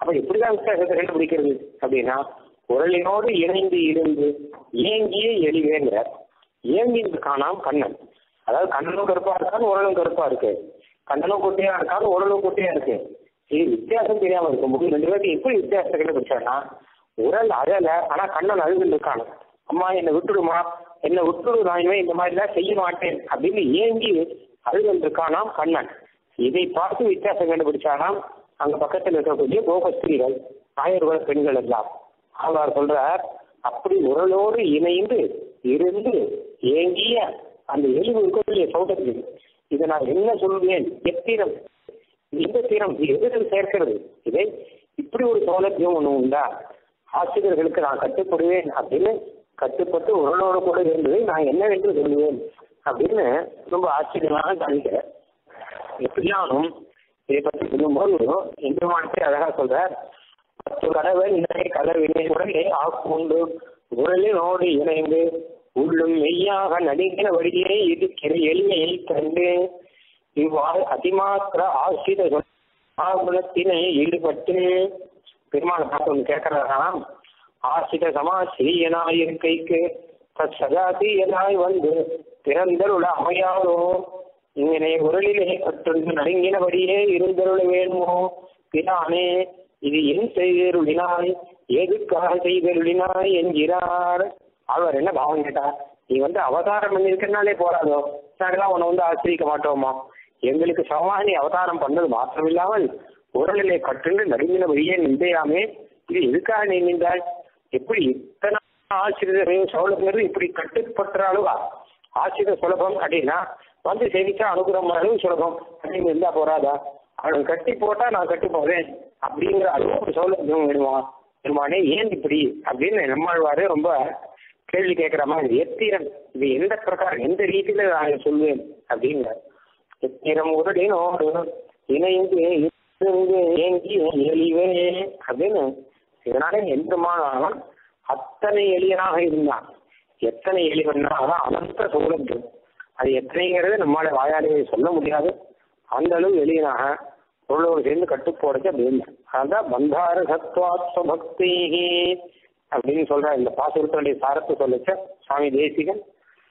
அப்ப எப்படிதான் வித்தியாசத்தை கண்டுபிடிக்கிறது அப்படின்னா உரலினோடு இணைந்து இருந்து ஏங்கிய எளிவேங்கிறார் ஏங்கி காணாம் கண்ணன் அதாவது கண்ணனும் கருப்பா இருக்காது உரலும் கருப்பா இருக்கு கண்ணனும் குட்டியா இருக்காது உரலும் குட்டியா இருக்கு இது வித்தியாசம் தெரியாம இருக்கும் போது ரெண்டு பேருக்கு எப்படி வித்தியாசத்தை கண்டுபிடிச்சான்னா உரல் அழல ஆனா கண்ணன் அழுதுன்னு இருக்கான் அம்மா என்னை விட்டுடுமா என்னை விட்டுடு நான் இனிமே இந்த மாதிரி எல்லாம் செய்ய மாட்டேன் அப்படின்னு ஏங்கி அழுதுன்னு இருக்கானாம் கண்ணன் இதை பார்த்து வித்தியாசம் கண்டுபிடிச்சானாம் அங்க பக்கத்தில் இருக்கக்கூடிய கோபஸ்திரீகள் ஆயர்குல பெண்கள் எல்லாம் ஆழ்வார் சொல்றார் அப்படி உரலோடு இணைந்து இருந்து ஏங்கிய அந்த எளிவு இருக்கக்கூடிய சௌகரியம் இதை நான் என்ன சொல்வேன் எத்திரம் இந்த தீரம் எதிரில் சேர்க்கிறது இதை இப்படி ஒரு சௌலபியம் ஒண்ணு உண்டா ஆசிரியர்களுக்கு நான் கட்டுப்படுவேன் அப்படின்னு கட்டுப்பட்டு உரலோடு கூட இருந்தது நான் என்னவென்று சொல்லுவேன் அப்படின்னு ரொம்ப ஆச்சரியமாக காணிக்கிறேன் எப்படியானும் இதை பற்றி சொல்லும்போது எம்பெருமானத்தை அழகா சொல்றார் பத்து கடவை இணை கதவினை உடனே ஆக்குண்டு உடலினோடு இணைந்து உள்ளும் மெய்யாக நடிக்கிற வழியே இருக்கிற எளிமையை கண்டு இவ்வாறு அதிமாத்திர ஆசிர ஆகுலத்தினை ஈடுபட்டு பெருமாள் பார்த்து ஒன்று கேட்கிறாராம் ஆசிர சமாசிரியனாய் இருக்கைக்கு சதாசியனாய் வந்து பிறந்தருள அமையாதோ இங்கனே உரலிலே கட்டுண்டு நடுங்கினபடியே இருந்தருள வேணுமோ பிரானே இது என் செய்தருளினாய் எதுக்காக செய்தருளினாய் என்கிறார் அவர் என்ன பாவம் கேட்டார் நீ வந்து அவதாரம் பண்ணிருக்கனாலே போறாதோ நாங்களாம் உன்னை வந்து ஆசிரிக்க மாட்டோமா எங்களுக்கு சமமாக நீ அவதாரம் பண்ணது மாத்திரமில்லாமல் உரலிலே கட்டுண்டு நடுங்கினபடியே நிந்தையாமே இது எதுக்காக நீ நின்றாய் எப்படி இத்தனை ஆசிரியர் சௌலபியர் இப்படி கட்டுப்பட்டுற அளவா ஆசிரியர் சுலபம் அப்படின்னா வந்து சேவிச்சா அனுகிரகம் அளவு சுலபம் அப்படின்னு இருந்தா போறாதா அவன் கட்டி போட்டா நான் கட்டி போவேன் அப்படிங்கிற அளவு ஒரு சௌலபியம் வேணுமா பெருமானே ஏன் இப்படி அப்படின்னு நம்மாழ்வாரு ரொம்ப கேள்வி கேட்கிற மாதிரி எத்திரம் இது எந்த பிரகாரம் எந்த ரீதியில நான் சொல்வேன் அப்படிங்கிற எத்திரம் உடனோடு இணைந்து இருந்து ஏங்கி எளிவே அப்படின்னு இதனால எந்தமானவன் அத்தனை எளியனாக இருந்தான் எத்தனை எளிவன்னா அதான் அனந்த சௌலபியம் அது எத்தனைங்கிறது நம்மளால வாயாலே சொல்ல முடியாது அந்த அளவு எளியனாக பொருளோடு சேர்ந்து கட்டுப்போடுச்சு அப்படின்னு அதான் பந்தார சத்வாத்வ பக்தி அப்படின்னு சொல்ற இந்த பாசுரத்தினுடைய சாரத்தை சொல்லிச்ச சுவாமி தேசிகன்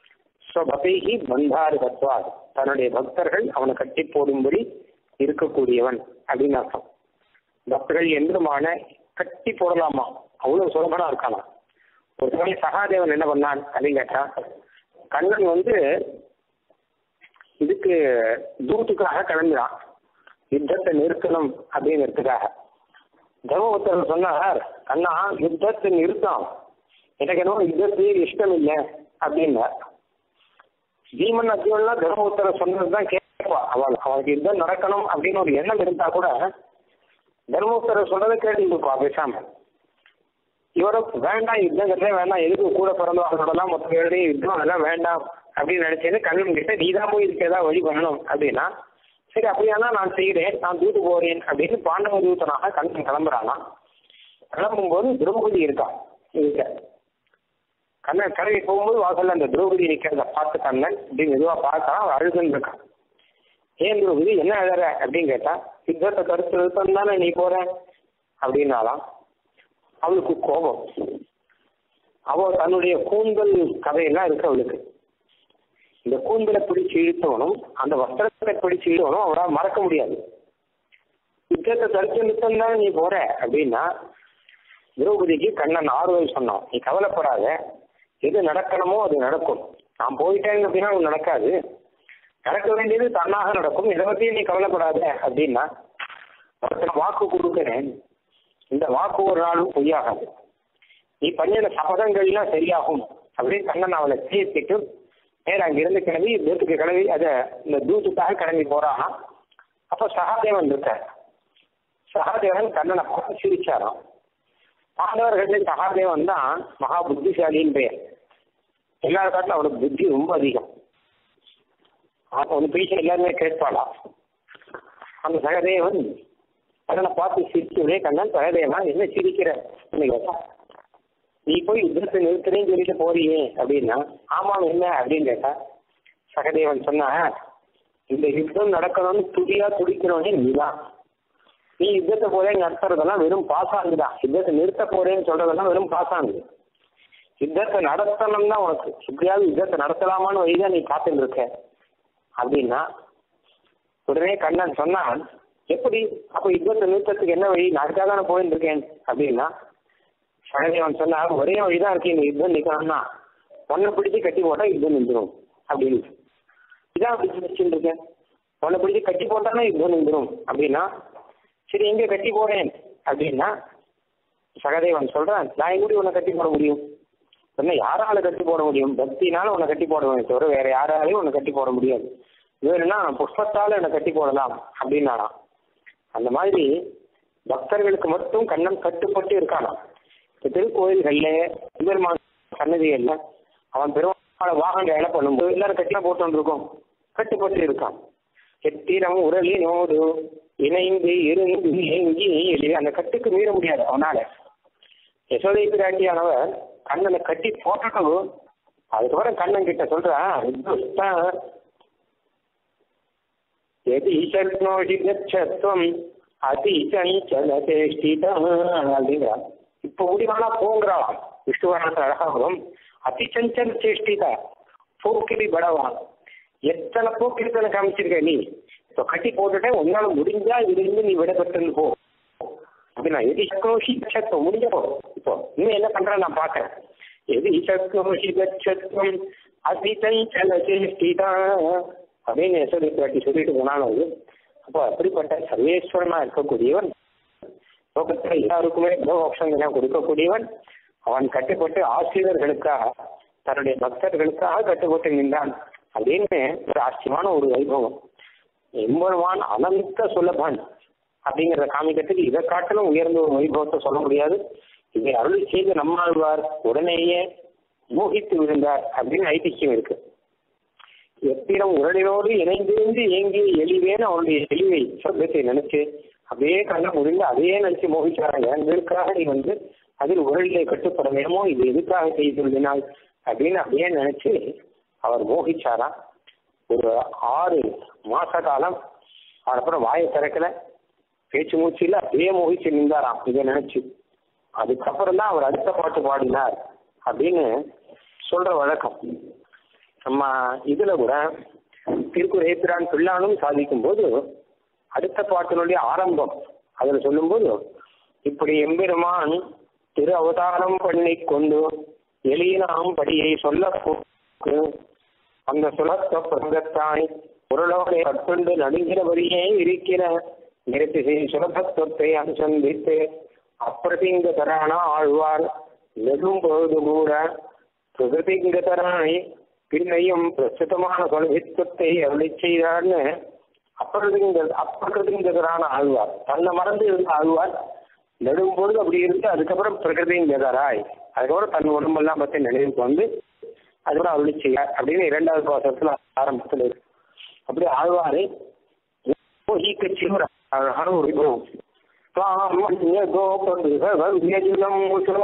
ஸ்வபகைஹி பந்தாரு தத்வாத் தன்னுடைய பக்தர்கள் அவனை கட்டி போடும்படி இருக்கக்கூடியவன் அப்படின்னு அர்த்தம் பக்தர்கள் என்றுமான கட்டி போடலாமா அவ்வளவு சுலபனா இருக்கானா ஒரு சமயம் சகாதேவன் என்ன பண்ணான் அப்படின்னு கேட்டா கண்ணன் வந்து இதுக்கு தூத்துக்காக கிளம்பினான் யுத்தத்தை நிறுத்தணும் அப்படிங்கிறதுக்காக தர்மபுத்தர் சொன்னார் கண்ணா யுத்தத்தை நிறுத்தம் எனக்கு என்னவோ யுத்தத்தையே இஷ்டம் இல்லை அப்படின்னார் பீமன் அர்ஜுனன்லாம் தர்மபுத்தரை சொன்னதுதான் கேட்பா அவள் அவளுக்கு யுத்தம் நடக்கணும் அப்படின்னு ஒரு எண்ணம் இருந்தா கூட தர்மபுத்தரை சொன்னதை கேட்டு இருப்பா பேசாம இவரும் வேண்டாம் யுத்தங்கிறதே வேண்டாம் எதுக்கு கூட பிறந்தவர்களோடலாம் மொத்த பேருடைய யுத்தம் அதெல்லாம் வேண்டாம் அப்படின்னு நினைச்சது கண்ணன் கிட்ட நீ தான் போய் இதுக்கு ஏதாவது வழி பண்ணணும் அப்படின்னா சரி அப்படியானா நான் செய்கிறேன் நான் தூத்து போறேன் அப்படின்னு பாண்டவ தூத்தனாக கண்ணன் கிளம்புறானா கிளம்பும்போது திரௌபதி இருக்கான் இருக்க கண்ணன் கிளம்பி போகும்போது வாசல்ல அந்த திரௌபதி நிக்கிறத பார்த்து கண்ணன் இப்படி மெதுவா பார்க்கலாம் அவன் அழுதுன்னு இருக்கான் ஏன் திரௌபதி என்ன அழற அப்படின்னு கேட்டா யுத்தத்தை கருத்து நிறுத்தம் தானே நீ போற அப்படின்னாலாம் அவளுக்கு கோபம் அவ தன்னுடைய கூந்தல் கதையெல்லாம் இருக்கு அவளுக்கு இந்த கூந்தலை பிடிச்சு இழுத்தவனும் அந்த வஸ்திரத்தை பிடிச்சு இழுத்தவனும் அவரால் மறக்க முடியாது யுத்தத்தை தடுத்து நிறுத்தம் தானே நீ போற அப்படின்னா திரௌபதிக்கு கண்ணன் ஆறுதல் சொன்னான் நீ கவலைப்படாத எது நடக்கணுமோ அது நடக்கும் நான் போயிட்டேங்க அப்படின்னா அது நடக்காது நடக்க வேண்டியது தன்னாக நடக்கும் இதை பத்தி நீ கவலைப்படாத அப்படின்னா ஒருத்தனை வாக்கு கொடுக்கிறேன் இந்த வாக்கு ஒரு நாளும் பொய்யாகாது நீ பண்ணின சபதங்கள்லாம் சரியாகும் அப்படின்னு கண்ணன் அவளை தீர்த்திட்டு நேரம் அங்கிருந்து கிளம்பி தூத்துக்கு கிளம்பி அதை இந்த தூத்துக்காக கிளம்பி போறான் அப்போ சகாதேவன் இருக்கார் சகாதேவன் கண்ணனை பார்த்து சிரிச்சாராம் பாண்டவர்கள் சகாதேவன் தான் மகா புத்திசாலின்னு பெயர் எல்லா காட்டிலும் அவனுக்கு புத்தி ரொம்ப அதிகம் அவன் பேச எல்லாருமே கேட்பாளா அந்த சகதேவன் கண்ணனை பார்த்து சிரிச்சுடே கண்ணன் சகதேவா என்ன சிரிக்கிற கேட்டா நீ போய் யுத்தத்தை நிறுத்துறேன்னு சொல்லிட்டு போறியே அப்படின்னா ஆமாம் என்ன அப்படின்னு கேட்டா சகதேவன் சொன்னா இந்த யுத்தம் நடக்கணும்னு துடியா துடிக்கிறவனே நீதான் நீ யுத்தத்தை போறேன் நடத்துறதெல்லாம் வெறும் பாசாங்கு தான் யுத்தத்தை நிறுத்த போறேன்னு சொல்றதெல்லாம் வெறும் பாசாங்கு யுத்தத்தை நடத்தணும் தான் உனக்கு எப்படியாவது யுத்தத்தை நடத்தலாமான்னு வழிதான் நீ காத்துட்டு இருக்க அப்படின்னா உடனே கண்ணன் சொன்னான் எப்படி அப்ப யுத்தத்தை நிறுத்தத்துக்கு என்ன வழி நான் அதுக்காக தானே போயிட்டு இருக்கேன் அப்படின்னா சகதேவன் சொன்னா ஒரே வழிதான் இருக்கு இந்த யுத்தம் நிக்கணும்னா உன்னை பிடிச்சு கட்டி போட்டா யுத்தம் நின்றுடும் அப்படின்னு இதான் அப்படி வச்சுட்டு இருக்கேன் உன்னை பிடிச்சு கட்டி போட்டானா யுத்தம் நின்றுடும் அப்படின்னா சரி எங்க கட்டி போறேன் அப்படின்னா சகதேவன் சொல்றான் நான் எப்படி உன்னை கட்டி போட முடியும் சொன்ன யாரால கட்டி போட முடியும் பக்தினால உன்னை கட்டி போடுவேன் தவிர வேற யாராலையும் உன்னை கட்டி போட முடியாது வேணும்னா புஷ்பத்தால என்னை கட்டி போடலாம் அப்படின்னாலாம் அந்த மாதிரி பக்தர்களுக்கு மட்டும் கண்ணன் கட்டுப்பட்டு இருக்கானாம் இந்த திருக்கோயில்கள்ல பெருமாள் சன்னதிகள்ல அவன் பெருமாளை வாகன வேலை பண்ணும்போது எல்லாரும் கட்டில போட்டு இருக்கோம் கட்டுப்பட்டு இருக்கான் எத்திரம் உரலினோடு இணைந்து இருந்து ஏங்கி எளிய அந்த கட்டுக்கு மீற முடியாது அவனால யசோதை பிராட்டியானவர் கண்ணனை கட்டி போட்டட்டும் அதுக்கப்புறம் கண்ணன் கிட்ட சொல்றான் எதி சர்னோஷி கச்சத்வம் அதி சஞ்சல சேஷ்டிதம் அப்படிங்கிறான் இப்ப முடிவானா போங்கிறான் விஷ்ணுவராச அழகாகவும் அதி சஞ்சல் சேஷ்டிதா போக்கிரி படவான் எத்தனை போக்கிரித்தனை காமிச்சிருக்க நீ இப்போ கட்டி போட்டுட்டேன் உன்னால முடிஞ்சா இருந்து நீ விடப்பட்டு போ அப்படின்னா எதி சக்கரோஷி கச்சத்துவம் முடிஞ்ச போ இப்போ இன்னும் என்ன பண்றேன் நான் பாக்குறேன் எதி சக்கரோஷி கச்சத்துவம் அதி சஞ்சல சேஷ்டிதா அப்படின்னு யசோதை பிராட்டி சொல்லிட்டு போனாலும் அப்போ அப்படிப்பட்ட சர்வேஸ்வரனா இருக்கக்கூடியவன் லோகத்துல எல்லாருக்குமே மோட்சங்களாம் கொடுக்கக்கூடியவன் அவன் கட்டுப்பட்டு ஆசிரியர்களுக்காக தன்னுடைய பக்தர்களுக்காக கட்டுப்பட்டு நின்றான் அப்படின்னு ஒரு ஆச்சரியமான ஒரு வைபவம் எம்பெருமான் அனந்த சுலபன் அப்படிங்கிறத காமிக்கிறதுக்கு இதை காட்டிலும் உயர்ந்த ஒரு வைபவத்தை சொல்ல முடியாது இதை அருள் செய்து நம்மாழ்வார் உடனேயே மோகித்து விழுந்தார் அப்படின்னு ஐதிஹ்யம் இருக்கு எத்திரம் உரடினோடு இணைந்திருந்து ஏங்கி எளிவேன்னு அவனுடைய தெளிவை சொந்தத்தை நினைச்சு அப்படியே கண்ண முடிந்து அதையே நினைச்சு மோகிச்சாராங்க எங்களுக்காக நீ வந்து அதில் உரலிலே கட்டுப்பட வேணுமோ இது எதுக்காக செய்துள்ளினாய் அப்படின்னு அப்படியே நினைச்சு அவர் மோகிச்சாரா ஒரு ஆறு மாச காலம் அதுக்கப்புறம் வாயை திறக்கல பேச்சு மூச்சில அப்படியே மோகிச்சு நின்றாராம் இதை நினைச்சு அதுக்கப்புறம் தான் அவர் அடுத்த பாட்டு பாடினார் அப்படின்னு சொல்ற வழக்கம் நம்ம இதுல கூட திருக்குறேத்திரான் பிள்ளானும் சாதிக்கும் போது அடுத்த பாட்டினுடைய ஆரம்பம் அதுல சொல்லும்போது இப்படி எம்பெருமான் திரு அவதாரம் பண்ணி கொண்டு எளியனாம் படியை சொல்ல அந்த சுலத்த பிரங்கத்தாய் பொருளோட கட்டுண்டு நடுங்கிறபடியே இருக்கிற நிறுத்தி சுலபத்துவத்தை அனுசந்தித்து அப்பிரதிங்கதரான ஆழ்வார் நெடும் பொழுது கூட பிரகிருதிங்கதராய் பின்னையும் பிரசுத்தமான சுலபித்துவத்தை அருளி செய்தார்னு அப்பிரதிங்க அப்பிரகிருதிங்கதரான ஆழ்வார் தன்னை மறந்து இருந்த ஆழ்வார் நெடும்பொழுது அப்படி இருந்து அதுக்கப்புறம் பிரகிருதிங்கதராய் அதுக்கப்புறம் தன் உடம்பெல்லாம் பற்றி நினைவுக்கு வந்து அதுக்கப்புறம் அருளி செய்ய அப்படின்னு இரண்டாவது பாசத்துல ஆரம்பத்தில் இருக்கு அப்படி ஆழ்வாரை மோகிக்கச்சி ஒரு அழகான ஒரு விபவம் கோபம்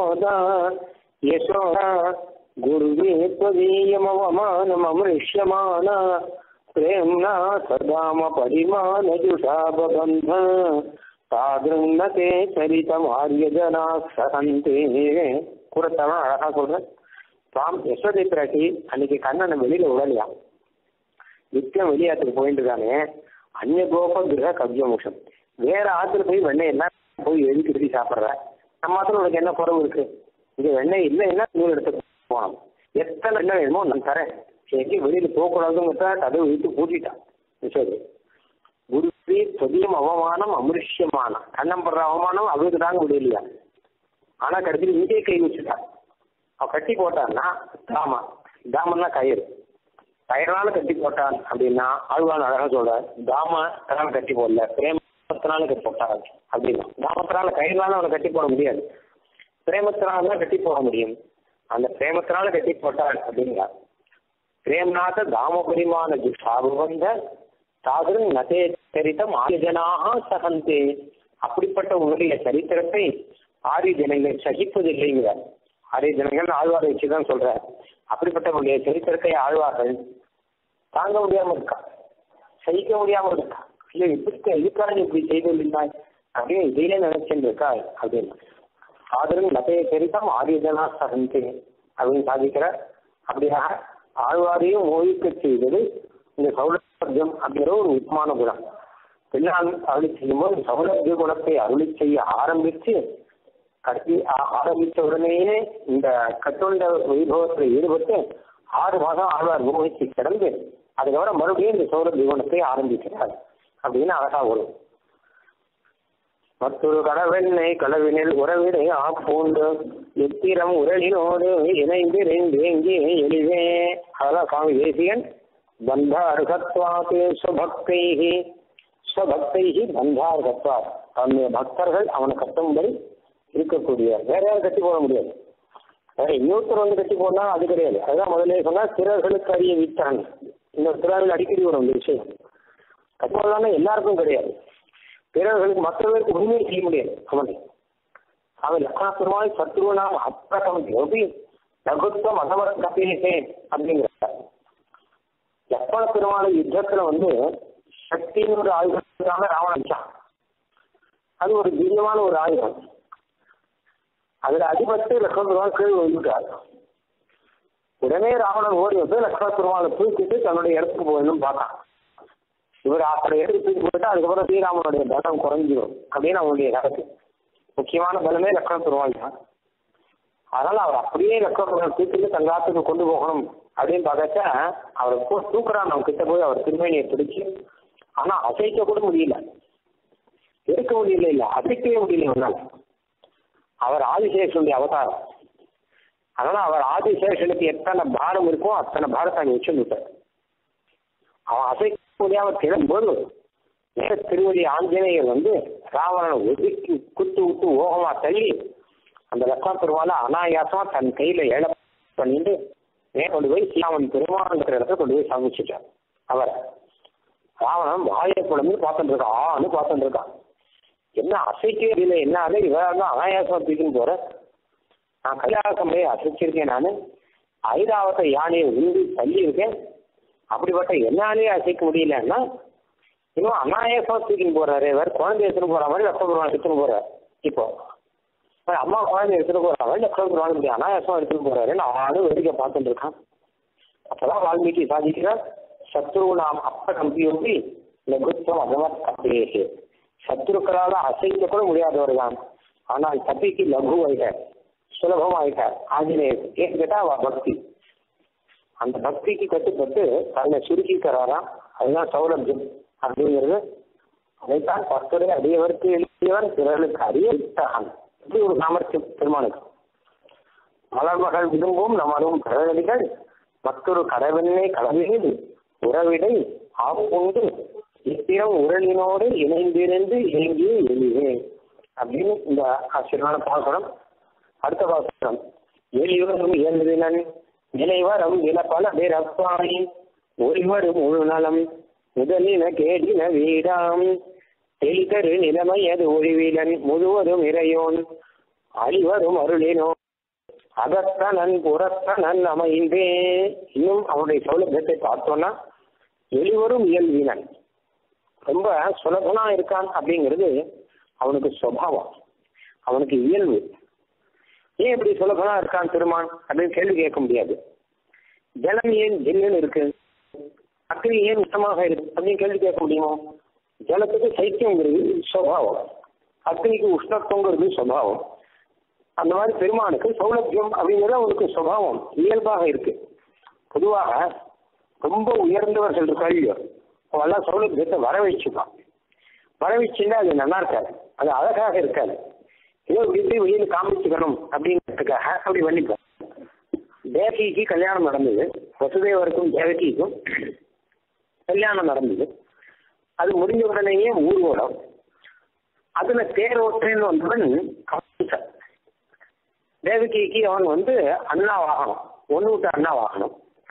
யசோதா குருவே त्वदीयमवमानममृष्यमान प्रेम्णा सदाम परिमानजुषाबबन्ध तादृङ्नते சரிதமாரியஜனா சகந்தே கூறத்தவன் அழகா சொல்றேன் தாம் யசோதை பிராட்டி அன்னைக்கு கண்ணனை வெளியில விடலையா நித்தியம் வெளியாத்துக்கு போயிட்டு இருக்கானே அந்நிய கோப கிரக கவ்யமுஷம் வேற ஆத்துல போய் வெண்ணெய் எல்லாம் போய் எழுதி திருப்பி சாப்பிட்ற நம்ம ஆத்துல உனக்கு என்ன குறவு இருக்கு இங்க வெண்ணெய் இல்லைன்னா நூறு இடத்துக்கு போகணும் எத்தனை எண்ணெய் வேணுமோ நான் தரேன் சரி வெளியில போகக்கூடாதுங்கிறத கதவு இழுத்து பூட்டிட்டான் சரி குருவி தொதியம் அவமானம் அமிருஷ்யமானம் கண்ணம் படுற அவமானம் அவருக்கு தாங்க முடியலையா ஆனா கடைசியில் இங்கே கை வச்சுட்டான் அவ கட்டி போட்டான்னா தாமா தாமன்னா கயிறு கயிறால கட்டி போட்டான் அப்படின்னா ஆழ்வான் அழகா சொல்றார் தாமத்தினால கட்டி போடல பிரேமத்தினால கட்டி போட்டான் அப்படின்னா தாமத்தினால கயிறால அவனை கட்டி போட முடியாது பிரேமத்தினால தான் கட்டி போட முடியும் அந்த பிரேமத்தினால கட்டி போட்டான் அப்படிங்கிறார் பிரேம்நாத தாம பரிமாண ஜுஷாபுவந்த தாதிரும் நதே சரித்தம் ஆரியஜனாக சகந்தே அப்படிப்பட்ட உங்களுடைய சரித்திரத்தை ஆரிய ஜனங்கள் சகிப்பதில்லைங்கிறார் ஆரிய ஜனங்கள் ஆழ்வாரை வச்சுதான் சொல்ற அப்படிப்பட்ட உங்களுடைய சரித்திரத்தை ஆழ்வார்கள் தாங்க முடியாம இருக்கா சகிக்க முடியாம இருக்கா இல்ல இப்படி எதுக்காக இப்படி செய்துள்ளாய் அப்படின்னு இதையே நினைச்சுட்டு இருக்கா அப்படின்னு ஆதரவு நதைய சரித்தம் ஆரியஜனா சகந்தி அப்படின்னு சாதிக்கிற அப்படியாக ஆழ்வாரையும் ஓய்க்க செய்தது இந்த சௌலபியம் அப்படிங்கிற ஒரு உத்தமான குணம் பிள்ளான் அருளி செய்யும்போது சௌலபிய குணத்தை அருளி செய்ய ஆரம்பித்து கடைசி ஆரம்பித்த உடனேயே இந்த கட்டுண்ட வைபவத்தில் ஈடுபட்டு ஆறு மாதம் ஆழ்வார் மோகிச்சு கிடந்து அதுக்கப்புறம் மறுபடியும் இந்த சௌலபிய குணத்தை ஆரம்பிக்கிறார் அப்படின்னு அழகா வரும் மற்றொரு கடவெண்ணை களவினில் உறவினை ஆப்பூண்டு எத்திரம் உரலினோடு இணைந்து ரெண்டேங்கி எளிவே அதெல்லாம் சுவாமி தேசியன் பந்தார்கத்வாத்து ஸ்வபக்தைஹி ஸ்வபக்தைஹி பந்தார்கத்வாத் அவனுடைய பக்தர்கள் அவனை கட்டும்படி இருக்கக்கூடிய வேற யாரும் கட்டி போட முடியாது வேற இன்னொருத்தர் வந்து கட்டி போனா அது கிடையாது அதுதான் முதல்ல சொன்னா திறர்களுக்கு அறிய விட்டாங்க இந்த திறர்கள் அடிக்கடி வரும் இந்த விஷயம் கட்டி போடலாம்னா எல்லாருக்கும் கிடையாது பிறர்களுக்கு மற்ற பேருக்கு உண்மையை செய்ய முடியாது அவனை அவன் லக்னா பெருமாள் சத்ருவனாம் அப்பிரகம் யோகி லகுத்துவம் அகமர கப்பேசேன் அப்படிங்கிறார் லக்ஷ்மண பெருமாள் யுத்தத்துல வந்து சக்தின்னு ஒரு ஆயுதத்தாக ராவணன் வச்சான் அது ஒரு திவ்யமான ஒரு ஆயுதம் அதுல அடிபட்டு லக்ஷ்மண பெருமாள் கீழ் விழுந்துட்டார் உடனே ராவணன் ஓடி வந்து லக்ஷ்மண பெருமாளை தூக்கிட்டு தன்னுடைய இடத்துக்கு போகணும்னு பார்த்தான் இவர் அப்படி எடுத்து தூக்கி போட்டு அதுக்கப்புறம் ஸ்ரீராமனுடைய பலம் குறைஞ்சிடும் அப்படின்னு அவனுடைய கருத்து முக்கியமான பலமே லக்ஷ்மண பெருமாள் தான் அதனால அவர் அப்படியே லக்ஷ்மண பெருமாள் தூக்கிட்டு தங்காத்துக்கு கொண்டு போகணும் அப்படின்னு பார்த்தாச்சா அவர் போ தூக்குறான் நம்ம கிட்ட போய் அவர் திருமணியை பிடிச்சு ஆனா அசைக்க கூட முடியல எடுக்க முடியல இல்ல அசைக்கவே முடியல அவனால் அவர் ஆதிசேஷனுடைய அவதாரம் அதனால அவர் ஆதிசேஷனுக்கு எத்தனை பாரம் இருக்கோ அத்தனை பாரத்தை அங்கே வச்சுட்டார் அவன் அசைக்க முடியாம கிளம்போது நேர திருவடி ஆஞ்சநேயர் வந்து ராவணனை ஒதுக்கி குத்து விட்டு ஓகமா தள்ளி அந்த லக்ஷ்மண பெருமாளை அனாயாசமா தன் கையில ஏழ பண்ணிட்டு நேர கொண்டு போய் சீராமன் பெருமாள்ங்கிற இடத்துல கொண்டு போய் சமைச்சிட்டார் அவர் ராவணன் வாயை குழம்பு பார்த்துட்டு இருக்கான் ஆன்னு பார்த்துட்டு இருக்கான் என்ன அசைக்கவே இல்லை என்ன அது இவராக தான் அனாயாசமா தூக்கின்னு போற நான் கைலாசம் போய் அசைச்சிருக்கேன் நான் ஐராவத்தை யானையை உண்டு தள்ளி இருக்கேன் அப்படிப்பட்ட என்னாலே அசைக்க முடியலன்னா இன்னும் அனாயாசமா தூக்கின்னு போறாரு வேற குழந்தை எடுத்துன்னு போற மாதிரி லட்சம் பெருமாள் எடுத்துன்னு போறாரு இப்போ அம்மா குழந்தை எடுத்துட்டு போற மாதிரி லட்சம் பெருமாள் இப்படி அனாயாசமா எடுத்துன்னு போறாரு நானும் வேடிக்கை பார்த்துட்டு இருக்கான் அப்பதான் வால்மீகி சாதிக்கிறார் சத்ரு நாம் அப்ப நம்பியோம்பி லகுத்துவம் அதமத் கப்பேசு சத்ருக்களால அசைக்க கூட முடியாதவர் தான் ஆனால் தப்பிக்கு லகு ஆயிட்டார் சுலபமாயிட்டார் ஆஞ்சநேயர் ஏன்னு கேட்டா அவ பக்தி அந்த பக்திக்கு கட்டுப்பட்டு தன்னை சுருக்கிக்கிறாராம் அதுதான் சௌலபியம் அப்படிங்கிறது அதைத்தான் பக்தரை அடியவருக்கு எழுதியவர் பிறர்களுக்கு அறிய வித்தகன் இப்படி ஒரு சாமர்த்தியம் பெருமானுக்கு மலர்மகள் விரும்பும் நமரும் கடவடிகள் மற்றொரு கடவெண்ணை கடவினில் உறவிடை ஆப்புண்டு இத்திரம் உரலினோடு இணைந்திருந்து இயங்கி எழுவேன் அப்படின்னு இந்த ஆச்சரியமான பாசனம் அடுத்த பாசனம் எளிவரும் இயல்பினன் நிலைவரம் இல பல பிறப்பாய் ஒருவரும் உள்நலம் முதலின கேடின வீடாம் தெளிதரு நிலைமையது ஒழிவிலன் முழுவதும் இறையோன் அழிவரும் அருளினோ அகத்தனன் புறத்தனன் அமைந்தே இன்னும் அவனுடைய சௌலபியத்தை பார்த்தோம்னா எளிவரும் இயல்பினன் ரொம்ப சுலபனா இருக்கான் அப்படிங்கிறது அவனுக்கு சுவாவம் அவனுக்கு இயல்பு ஏன் இப்படி சுலபனா இருக்கான் திருமான் அப்படின்னு கேள்வி கேட்க முடியாது ஜலம் ஏன் ஜில்லுன்னு இருக்கு அக்னி ஏன் உத்தமாக இருக்கு அப்படின்னு கேள்வி கேட்க முடியுமோ ஜலத்துக்கு சைத்தியங்கிறது சுவாவம் அக்னிக்கு உஷ்ணத்துவங்கிறது சுவாவம் அந்த மாதிரி பெருமானுக்கு சௌலபியம் அப்படிங்கிறது அவனுக்கு சுபாவம் இயல்பாக இருக்கு பொதுவாக ரொம்ப உயர்ந்தவர்கள் இருக்காளியோ அவெல்லாம் சௌலபியத்தை வர வச்சுப்பான் வர வச்சுன்னா அது நல்லா இருக்காது அது அழகாக இருக்காது ஏதோ வீட்டு வெளியில் காமிச்சுக்கணும் அப்படிங்கிறதுக்காக அப்படி பண்ணிப்போம் தேவகிக்கு கல்யாணம் நடந்தது வசுதேவருக்கும் தேவகிக்கும் கல்யாணம் நடந்தது அது முடிஞ்ச உடனேயே ஊர்வலம் அதுல தேர் ஓட்டுறேன்னு வந்தவன் கம்சன் தேவகிக்கு அவன் வந்து அண்ணா வாகனம் ஒன்று விட்டு அண்ணா வாகனம்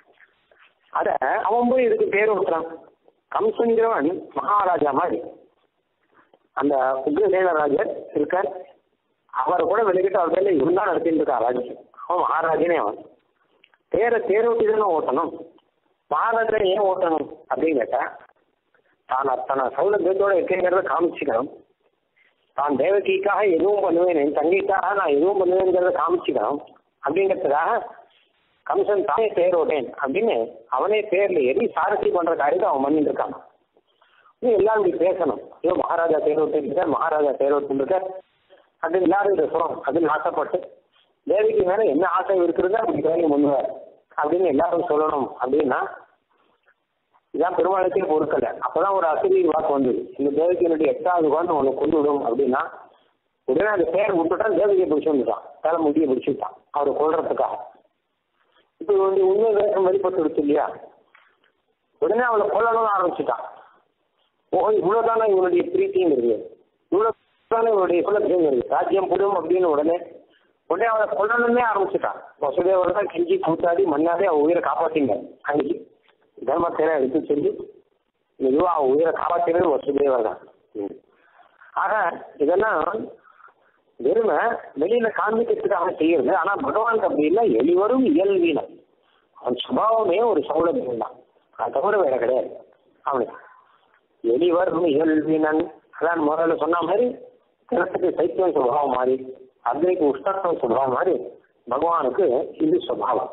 அத அவன் போய் இதுக்கு பேர் ஓட்டுறான் கம்சங்கிறவன் மகாராஜா மாதிரி அந்த உக்ரசேனராஜர் இருக்கார் அவர் கூட வெளிக்கிட்டு அவர் பேர்ல இவன் தான் நடத்திட்டு இருக்கா ராஜ்யம் அவன் மகாராஜனே அவன் தேரை தேரோட்டி தானே ஓட்டணும் மகாராஜா ஏன் ஓட்டணும் அப்படின்னு கேட்டா தான் அத்தனை சௌலபியத்தோட இருக்கேங்கிறத காமிச்சுக்கணும் தான் தேவகிக்காக எதுவும் பண்ணுவேன் என் தங்கைக்காக நான் எதுவும் பண்ணுவேங்கிறத காமிச்சுக்கணும் அப்படிங்கிறதுக்காக கம்சன் தானே தேர் ஓட்டேன் அப்படின்னு அவனே தேர்ல ஏறி சாரதி பண்ற காரியத்தை அவன் பண்ணிட்டு இருக்கான் இன்னும் எல்லாரும் இப்படி பேசணும் ஐயோ மகாராஜா தேர் ஓட்டிட்டு இருக்கார் மகாராஜா தேர் ஓட்டிட்டு இருக்கார் அப்படின்னு எல்லாரும் இதை சொல்லணும் அப்படின்னு ஆசைப்பட்டு தேவிக்கு மேல என்ன ஆசை இருக்கிறதோ அப்படி வேலையை முன்னுவார் அப்படின்னு எல்லாரும் சொல்லணும் அப்படின்னா இதான் பெருமாளுக்கே பொறுக்கல அப்பதான் ஒரு அசிரியர் வாக்கு வந்தது இந்த தேவகியினுடைய எட்டாவது குழந்தை உன்னை கொண்டு விடும் அப்படின்னா உடனே அந்த பேர் விட்டுட்டா தேவகியை பிடிச்சு வந்துட்டான் தலை முடியை பிடிச்சுட்டான் அவரை கொள்றதுக்காக இப்போ வந்து உண்மை வேஷம் வெளிப்பட்டு இல்லையா உடனே அவளை கொல்லணும்னு ஆரம்பிச்சுட்டான் ஓ இவ்வளவுதானே இவனுடைய பிரீத்திங்கிறது இவ்வளவுதானே இவனுடைய குலத்தைங்கிறது ராஜ்யம் புடும் அப்படின்னு உடனே உடனே அவளை கொல்லணும்னே ஆரம்பிச்சுட்டான் வசுதேவர் தான் கெஞ்சி கூத்தாடி மண்ணாலே அவன் உயிரை காப்பாத்திங்க அன்னைக்கு தர்மத்தேனை எடுத்து சொல்லி மெதுவா அவன் உயிரை காப்பாத்தினது வசுதேவர் தான் ம். ஆக இதெல்லாம் வெறுமை வெளியில காண்பிக்கிறதுக்காக செய்யறது ஆனா பகவான் அப்படி இல்லை எளிவரும் இயல்பீனம் அவன் சுபாவமே ஒரு சௌலபியம் தான் அது தவிர வேற கிடையாது அவனுக்கு எளிவரும் இயல்பினன் அதான் முதல்ல சொன்ன மாதிரி கிணத்துக்கு சைத்தியம் சுபாவம் மாதிரி அக்னிக்கு உஷ்ணத்துவம் சுபாவம் மாதிரி பகவானுக்கு இது சுபாவம்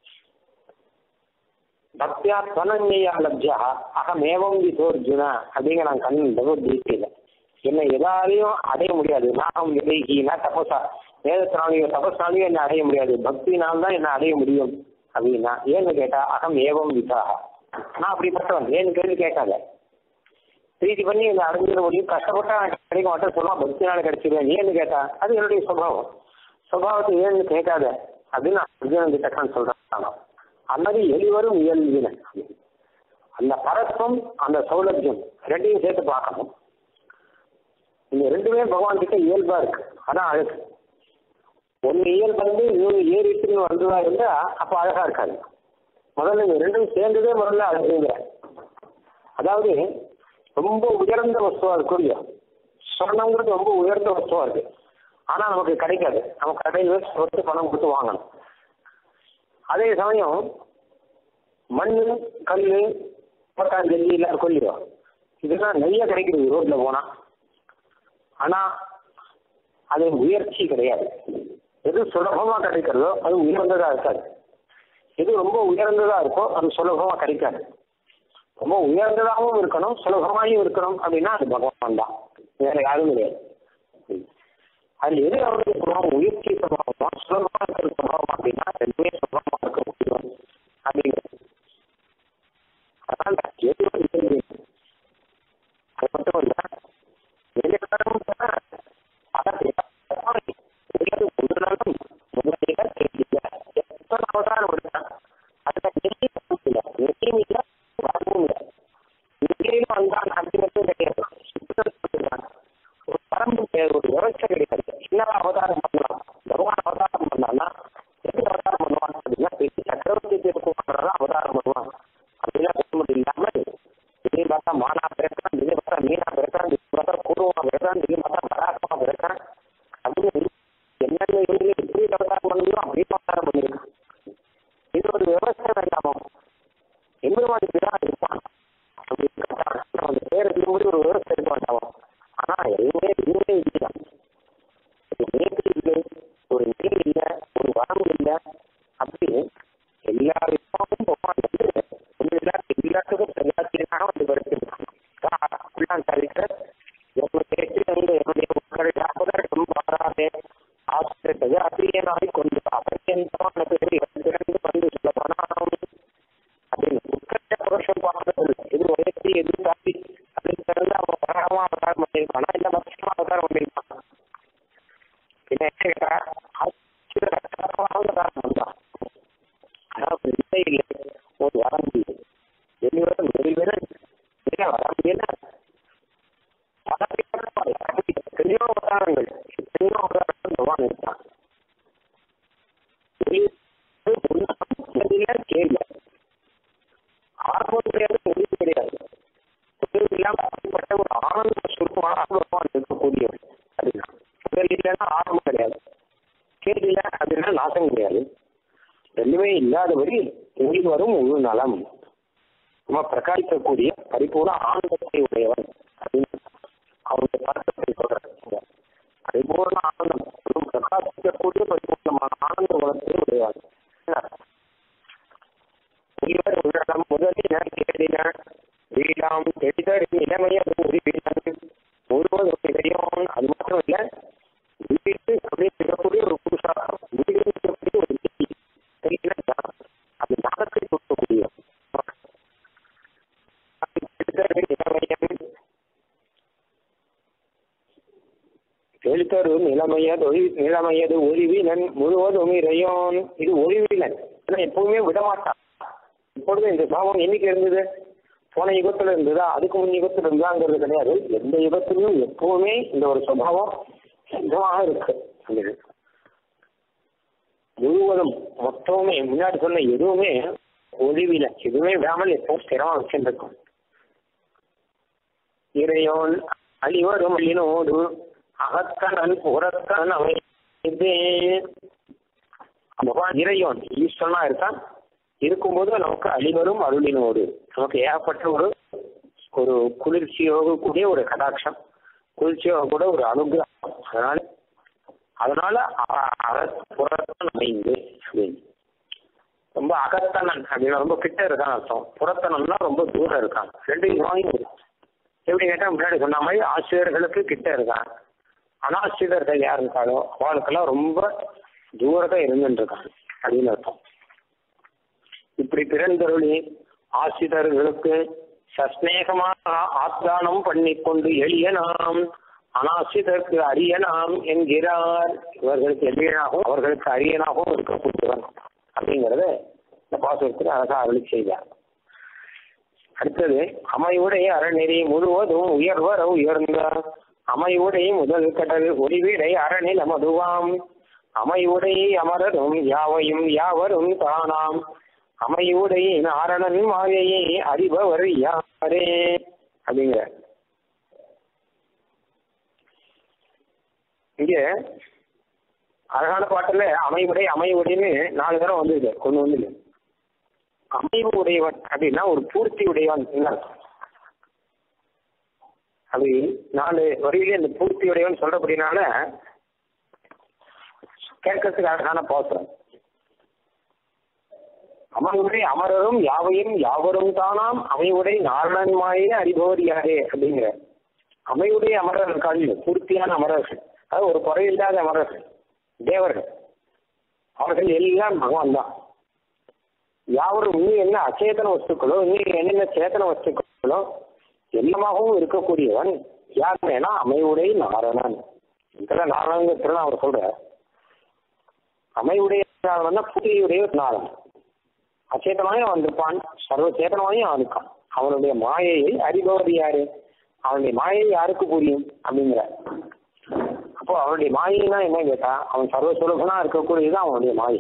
பக்தியா தனன்யா லப்ஜா அகமேவம் விதோர்ஜுன அப்படிங்கிற நான் கண் பகவத்கீதையில என்னை எதாலையும் அடைய முடியாது நாகம் விதைகினா தபசா வேதத்தினாலையோ தபஸ்னாலையோ என்ன அடைய முடியாது பக்தினால் தான் என்ன அடைய முடியும் அப்படின்னா ஏன்னு கேட்டா அகம் ஏவம் விதா நான் அப்படிப்பட்டவன் ஏன்னு கேள்வி கேட்காத பிரீத்தி பண்ணி இதை அடைஞ்சிட முடியும் கஷ்டப்பட்டா எனக்கு கிடைக்க மாட்டேன் சொல்லலாம் பக்தினால கிடைச்சிருவேன் ஏன்னு கேட்டா அது என்னுடைய சுபாவம் சுபாவத்தை ஏன்னு கேட்காத அப்படின்னு அர்ஜுனன் கிட்ட சொல்றான் அந்த மாதிரி எளிவரும் இயல்பினன் அந்த பரத்துவம் அந்த சௌலபியம் ரெண்டையும் சேர்த்து பார்க்கணும் இந்த ரெண்டுமே பகவான் கிட்ட இயல்பா இருக்கு அதான் அழகு ஒன்னு இயல்பு வந்து இன்னொன்று ஏறிட்டு வந்ததா இருந்தா அப்ப அழகா இருக்காது முதல்ல இந்த ரெண்டும் சேர்ந்ததே முதல்ல அழகுங்கிற அதாவது ரொம்ப உயர்ந்த வஸ்துவா இருக்கும் இல்லையா சொர்ணங்கிறது ரொம்ப உயர்ந்த வஸ்துவா இருக்கு ஆனா நமக்கு கிடைக்காது நம்ம கடையில் சொத்து பணம் கொடுத்து வாங்கணும் அதே சமயம் மண் கல் பட்டான் ஜல்லி எல்லாம் கொல்லிடும் இதெல்லாம் நிறைய கிடைக்கிறது ரோட்ல போனா ஆனா அது உயர்ச்சி கிடையாது எது சுலபமா கிடைக்கிறதோ அது உயர்ந்ததா இருக்காது எது ரொம்ப உயர்ந்ததா இருக்கோ அது சுலபமா கிடைக்காது ரொம்ப உயர்ந்ததாகவும் இருக்கணும் சுலபமாயும் இருக்கணும் அப்படின்னா அது பகவான் தான் வேற யாரும் கிடையாது அது எது அவருடைய சுபாவம் உயர்ச்சி சுபாவமா சுலபமா இருக்கிற சுபாவம் அப்படின்னா ரெண்டுமே சுலபமா இருக்க முடியும் அப்படிங்கிறது அதனால எது ஒரு கேள்வி அது மட்டும் இல்ல வெளிக்காரம் முதலும் முதலில கேள்வியில எத்தனை அவதாரம் எடுத்தான் அதுல நெறி இல்லை நெறியும் இல்லை வரவும் இல்லை நெறியில வந்தான் அது மட்டும் கிடையாது சுத்தம் சொல்லுறாங்க ஒரு பரம்பு ஒரு விவசாயம் கிடையாது என்ன அவதாரம் பண்ணலாம் பகவான் அவதாரம் பண்ணான்னா எது அவதாரம் பண்ணுவான் அப்படின்னா பெரிய சக்கரவர்த்தி திருப்பம் அவதாரம் பண்ணுவான் அப்படின்னா சொல்ல இல்லாம திடீர் பார்த்தா மானா பிறக்கான் திடீர் பார்த்தா மீனா பிறக்கான் திடீர் பார்த்தா பூர்வமா பிறக்கான் திடீர் பார்த்தா பராக்கமா பிறக்கான் அப்படின்னு என்னென்ன இவங்க எப்படி அவதாரம் பண்ணணும் அப்படியே அவதாரம் பண்ணிருக்கான் இது ஒரு விவசாயம் வேண்டாமோ எம்பெருமான் இப்படிதான் இருப்பான் அப்படி இருக்கான் அந்த பேர் இருக்கும்போது ஒரு விவசாயம் இருக்க வேண்டாமோ ஆனா எதுவுமே எதுவுமே இல்லை ஒரு நேற்று இல்லை ஒரு நீர் இல்லை ஒரு வரம்பு இல்லை அப்படி எல்லா விதமும் பகவான் வந்து ஒன்று எல்லாத்துக்கும் எல்லாத்துக்கும் எல்லாத்திற்காக வந்து வருத்திருக்கான் உள்ளான் தவிர்க்க எப்படி கேட்டு வந்து என்னுடைய மக்களை அப்பதான் மாறாதே ஆசிரியர் அசிரியனாக கொண்டு அபரியந்தமான பேர் திறந்து வந்து சொல்ல போனால் அப்படின்னு உட்கட்ட புருஷன் பார்க்கறது இது உயர்த்தி எது தாத்தி அப்படின்னு தெரிஞ்சு அவன் பரகமா அவதாரம் பண்ணியிருப்பானா இல்ல பட்சமா அவதாரம் பண்ணியிருப்பான் பின்ன என்ன கேட்டா அவதாரம் பண்றான் அதாவது இல்லை இல்லை ஒரு வரம்பு வெளிவர வெளிவர வரம்பு என்ன எத்தனையோ அவதாரங்கள் எத்தனையோ அவதாரங்கள் பகவான் இருக்கான் கேள்வி ஆர்வம் கிடையாது முடிவு கிடையாது தொழில் இல்லாம அப்படிப்பட்ட ஒரு ஆனந்த சுருக்கமான பகவான் இருக்கக்கூடியவர் அப்படின்னா தொழில் இல்லைன்னா ஆர்வம் கிடையாது கேள்வி இல்லை அப்படின்னா நாசம் கிடையாது ரெண்டுமே இல்லாதபடி எங்கில் வரும் முழு நலம் நம்ம பிரகாசிக்கக்கூடிய பரிபூர்ண ஆனந்தத்தை உடையவன் அப்படின்னு அவருடைய பழக்கத்தை சொல்றாங்க உருவாம் தெளிதர் இளமைய உரிவினன் முழுவதும் இடையோன் அது மாத்திரம் இல்ல வீட்டு அப்படின்னு இருக்கக்கூடிய ஒரு புருஷாரம் வீடு இருக்கக்கூடிய ஒரு தெளி தெளினா அது நாகத்தை கொடுக்கக்கூடிய எழுத்தரு நிலைமையது நிலைமையது ஒளிவிலன் முழுவதும் இறையோன் இது ஒளிவிலன் ஆனா எப்பவுமே விடமாட்டான் இப்பொழுது இந்த சாபம் என்னைக்கு இருந்தது போன யுகத்துல இருந்ததா அதுக்கு முன் யுகத்துல இருந்தாங்கிறது கிடையாது எந்த யுகத்திலும் எப்பவுமே இந்த ஒரு சுபாவம் சித்தமாக இருக்கு அந்த இது. முழுவதும் மொத்தமே முன்னாடி சொன்ன எதுவுமே ஒளிவில எதுவுமே விடாமல் எப்பவும் ஸ்திரமா வச்சுருக்கும் இறையோன் அழிவரும் அழினோடு அகத்தனன் புறத்தனன் அமைந்தே பகவான் இறையோன் ஈஸ்வரனா இருக்கான் இருக்கும்போது நமக்கு அழிவரும் அருளினோடு நமக்கு ஏகப்பட்ட ஒரு ஒரு குளிர்ச்சியோடு கூடிய ஒரு கடாட்சம் குளிர்ச்சியோடு கூட ஒரு அனுகிரகம் அதனால அதனால புறத்தன் அமைந்து அப்படின்னு ரொம்ப அகத்தனன் அப்படின்னு ரொம்ப கிட்ட இருக்கான்னு அர்த்தம் புறத்தனம்னா ரொம்ப தூரம் இருக்கான் ரெண்டு வாங்கி எப்படி கேட்டா முன்னாடி சொன்ன மாதிரி ஆசிரியர்களுக்கு கிட்ட இருக்கான் அனாசிரியர்கள் யார் இருக்காளோ அவளுக்கெல்லாம் ரொம்ப தூரத்தை இருந்துட்டு இருக்காங்க அப்படின்னு அர்த்தம் இப்படி பிறந்தருளி ஆசிரியர்களுக்கு சஸ்நேகமாக ஆத்தானம் பண்ணி கொண்டு எளிய நாம் அனாசிதற்கு அரியனாம் என்கிறார் இவர்களுக்கு எளியனாகவும் அவர்களுக்கு அரியனாகவும் இருக்கக்கூடியவன் அப்படிங்கறத இந்த பாசுரத்தில் அழகா அருளி செய்தார் அடுத்தது அமைவுடைய அறநெறி முழுவதும் உயர்வர உயர்ந்த அமைவுடைய முதல் கடல் ஒளிவிடை அறநில் அமதுவாம் அமைவுடைய அமரரும் யாவையும் யாவரும் தானாம் அமைவுடைய நாரணன் மாயையை அறிபவர் யாரே அப்படிங்கிற இங்க அழகான பாட்டுல அமைவுடை அமைவுடைன்னு நாலு தரம் வந்தது கொண்டு வந்து அமைவு உடையவன் அப்படின்னா ஒரு பூர்த்தி உடையவன் அது நாலு வரியிலே இந்த பூர்த்தி உடையவன் சொல்றபடினால கேட்கறதுக்கு அழகான பாத்திரம் அமர்வுடை அமரரும் யாவையும் யாவரும் தானாம் அமைவுடை நாரணன்மாயே அறிபவர் யாரே அப்படிங்கிற அமைவுடைய அமரர் இருக்காங்க பூர்த்தியான அமரர்கள் அது ஒரு குறையில்லாத அமரர்கள் தேவர்கள் அவர்கள் எல்லாம் பகவான் தான் யாவரும் இன்னும் என்ன அச்சேதன வஸ்துக்களோ இன்னும் என்னென்ன சேதன வஸ்துக்களோ எல்லாமாகவும் இருக்கக்கூடியவன் யாருன்னா அமைவுடை நாரணன் இதெல்லாம் நாரணங்கிறதுல அவர் சொல்றார் அமைவுடைய நாரணன் புதியுடைய நாரணன் அச்சேதனாயும் வந்திருப்பான் சர்வ சேதனமாயும் அவன் இருக்கான் அவனுடைய மாயையை அறிபவர் யாரு அவனுடைய மாயை யாருக்கு புரியும் அப்படிங்கிற அப்போ அவனுடைய மாயைனா என்ன கேட்டா அவன் சர்வ சுலபனா இருக்கக்கூடியதுதான் அவனுடைய மாயை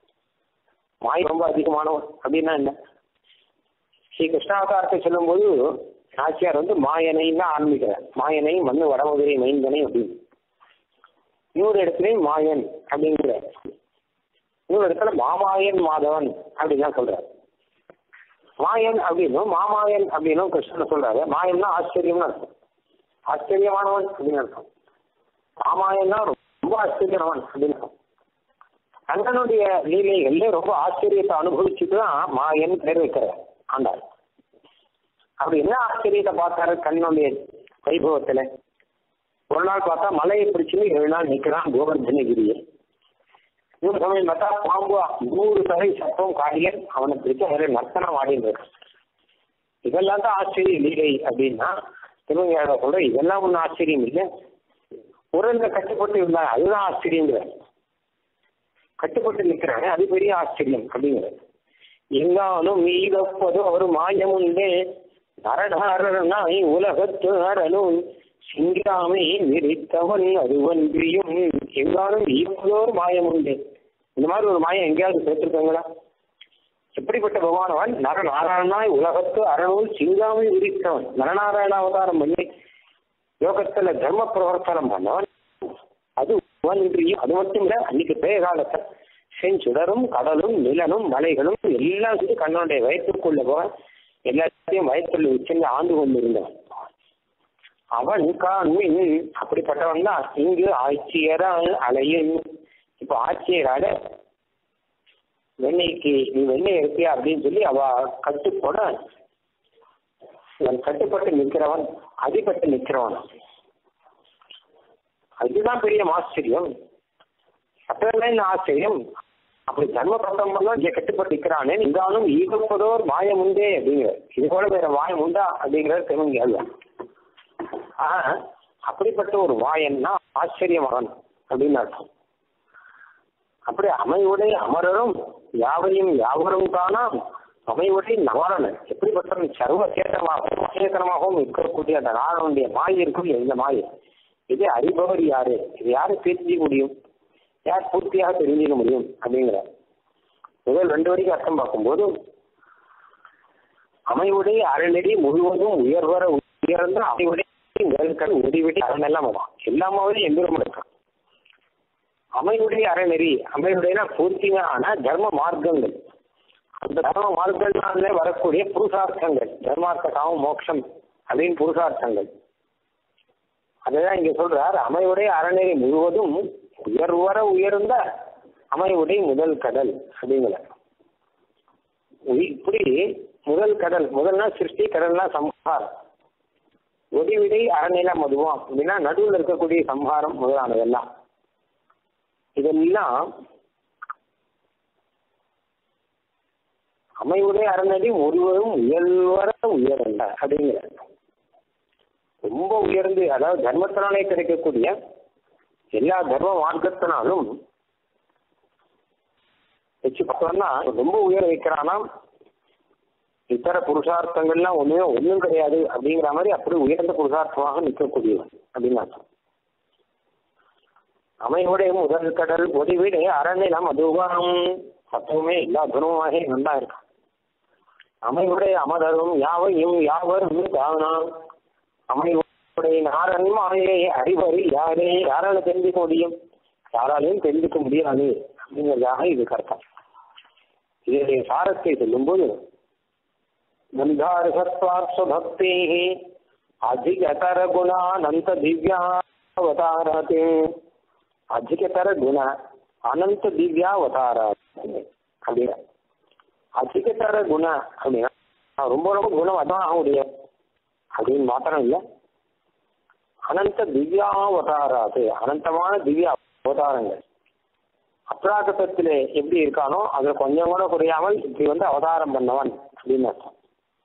மாயை ரொம்ப அதிகமானவன் அப்படின்னா என்ன ஸ்ரீ கிருஷ்ணாவதாரத்தை சொல்லும்போது நாச்சியார் வந்து மாயனைன்னு தான் ஆரம்பிக்கிறார் மாயனை மண்ணு வடமதுரை மைந்தனை அப்படின்னு இன்னொரு இடத்துலயும் மாயன் அப்படிங்கிற இன்னொரு இடத்துல மாமாயன் மாதவன் அப்படின்னு தான் சொல்றாரு மாயன் அப்படின்னும் மாமாயன் அப்படின்னும் கிருஷ்ணன் சொல்றாரு மாயன்னா ஆச்சரியம்னு அர்த்தம் ஆச்சரியமானவன் அப்படின்னு அர்த்தம் மாமாயன்னா ரொம்ப ஆச்சரியமானவன் அப்படின்னு அர்த்தம் கண்ணனுடைய லீலைகள்ல ரொம்ப ஆச்சரியத்தை அனுபவிச்சுட்டு தான் மாயன் பேர் வைக்கிறார் ஆண்டாள் அப்படி என்ன ஆச்சரியத்தை பார்த்தாரு கண்ணனுடைய வைபவத்துல ஒரு நாள் பார்த்தா மலையை பிடிச்சுன்னு ஏழு நாள் நிக்கிறான் கோவர்தனகிரியை இன்னொரு சமயம் பார்த்தா பாம்பு நூறு தலை சத்தம் காரியன் அவனை பிடிச்ச வேற நர்த்தனம் ஆடின்னு இருக்கான் இதெல்லாம் தான் ஆச்சரிய லீலை அப்படின்னா திருவங்கையாட சொல்ற இதெல்லாம் ஒன்றும் ஆச்சரியம் இல்லை உரல்ல கட்டுப்பட்டு இருந்தா அதுதான் ஆச்சரியங்கிற கட்டுப்பட்டு நிற்கிறாங்க அது பெரிய ஆச்சரியம் அப்படிங்கிறது எங்காலும் மீதப்பது ஒரு மாயம் உண்டே நரடாரனாய் உலகத்து அரணும் சிங்காமை விரித்தவன் அதுவன்றியும் எங்காலும் ஈப்பதோர் மாயம் உண்டு இந்த மாதிரி ஒரு மாயம் எங்கேயாவது சேர்த்திருக்காங்களா எப்படிப்பட்ட பகவானவன் நரநாராயணாய் உலகத்து அரணுள் சிங்காமை விரித்தவன் நரநாராயண அவதாரம் பண்ணி யோகத்துல தர்ம பிரவர்த்தனம் பண்ணவன் அது ஒன்றியும் அது மட்டும் இல்ல அன்னைக்கு பேய காலத்துல செஞ்சுடரும் கடலும் நிலனும் மலைகளும் எல்லாம் சேர்த்து கண்ணனுடைய வயிற்றுக்குள்ள போக எல்லாத்தையும் வயிற்றுல வச்சிருந்து ஆண்டு கொண்டு இருந்தவன் அவன் காண்மின் அப்படிப்பட்டவன் தான் இங்கு ஆட்சியரால் அலையும் இப்ப ஆட்சியரால வெண்ணெய்க்கு நீ வெண்ணெய் இருக்கியா அப்படின்னு சொல்லி அவ கட்டு போட இவன் கட்டுப்பட்டு நிற்கிறவன் அடிபட்டு நிற்கிறவன் அதுதான் பெரிய ஆச்சரியம் அப்பதான் என்ன ஆச்சரியம் அப்படி தர்ம பிரதம்பம் இங்க கட்டுப்பட்டு நிற்கிறானே இருந்தாலும் ஈகப்பதோர் வாயம் உண்டே அப்படிங்கிற இது போல வேற வாயம் உண்டா அப்படிங்கிறது தெரியுங்க ஆஹ் அப்படிப்பட்ட ஒரு வாயன்னா ஆச்சரியமகன் அப்படின்னு அர்த்தம் அப்படி அமைவுடைய அமரரும் யாவரையும் யாவரும் காணாம் அமைவுடைய நவரனன் எப்படிப்பட்டவன் சர்வ சேத்தமாகவும் அச்சேதனமாகவும் இருக்கக்கூடிய அந்த நாளனுடைய மாய் இருக்கும் எந்த மாய் இது அறிபவர் யாரு இது யாரு தெரிஞ்சுக்க முடியும் யார் பூர்த்தியாக தெரிஞ்சுக்க முடியும் அப்படிங்கிற முதல் ரெண்டு வரைக்கும் அர்த்தம் பார்க்கும்போது அமைவுடைய அறநெறி முழுவதும் உயர்வர உயர்ந்த அமைவுடைய முதல்கள் உதவிடி அறநெல்லாம் வரும் எல்லாமாவது எந்திரம் இருக்கான் அமைவுடைய அறநெறி அமைவுடைய பூர்த்தியான தர்ம மார்க்கங்கள் அந்த தர்ம மார்க்கங்கள்னால வரக்கூடிய புருஷார்த்தங்கள் தர்மார்த்த காம மோட்சம் அப்படின்னு புருஷார்த்தங்கள் அதுதான் இங்க சொல்றார் அமைவுடைய அறநெறி முழுவதும் உயர்வர உயர்ந்த அமைவுடைய முதல் கடல் அப்படிங்கிற இப்படி முதல் கடல் முதல்னா சிருஷ்டி கடல்னா சம்ஹாரம் ஒடிவிடை அறநில மதுவாம் அப்படின்னா நடுவில் இருக்கக்கூடிய சம்ஹாரம் முதலானதெல்லாம் இதெல்லாம் அமைவுடைய அறநடி முழுவதும் உயர்வர உயர்ந்த அப்படிங்கிற ரொம்ப உயர்ந்து அதாவது தர்மத்தினாலே கிடைக்கக்கூடிய எல்லா தர்ம மார்க்கத்தினாலும் வச்சு பார்த்தோம்னா ரொம்ப உயர வைக்கிறானாம் இத்தர புருஷார்த்தங்கள்லாம் ஒண்ணுமே ஒன்றும் கிடையாது அப்படிங்கிற மாதிரி அப்படி உயர்ந்த புருஷார்த்தமாக நிற்கக்கூடியவன் அப்படின்னு அர்த்தம் அமைவுடைய முதல் கடல் ஒடிவிட அரணிலம் அதுவாம் சத்துவமே எல்லா குணமாக நல்லா இருக்கான் அமைவுடைய அமரரும் யாவையும் யாவரும் தானாம் அமைவுடைய நாரன் மாயை அறிவறி யாரே யாரால தெரிஞ்சுக்க முடியும் யாராலையும் தெரிஞ்சுக்க முடியாது அப்படிங்கிறதாக இது கருத்தம் இதனுடைய சாரத்தை சொல்லும்போது गन्धार्हत्वात्स्वभक्तेः अधिकतर गुणानन्त दिव्यावतारात् அதிகதர குண அனந்த திவ்யாவதாராத் அப்படின்னா அதிகதர குண அப்படின்னா ரொம்ப ரொம்ப குணம் அதான் உடைய அப்படின்னு மாத்திரம் இல்லை அனந்த திவ்யாவதாராது அனந்தமான திவ்ய அவதாரங்கள் அப்ராகத்திலே எப்படி இருக்கானோ அதுல கொஞ்சம் கூட குறையாமல் இப்படி வந்து அவதாரம் பண்ணவன் அப்படின்னு அர்த்தம்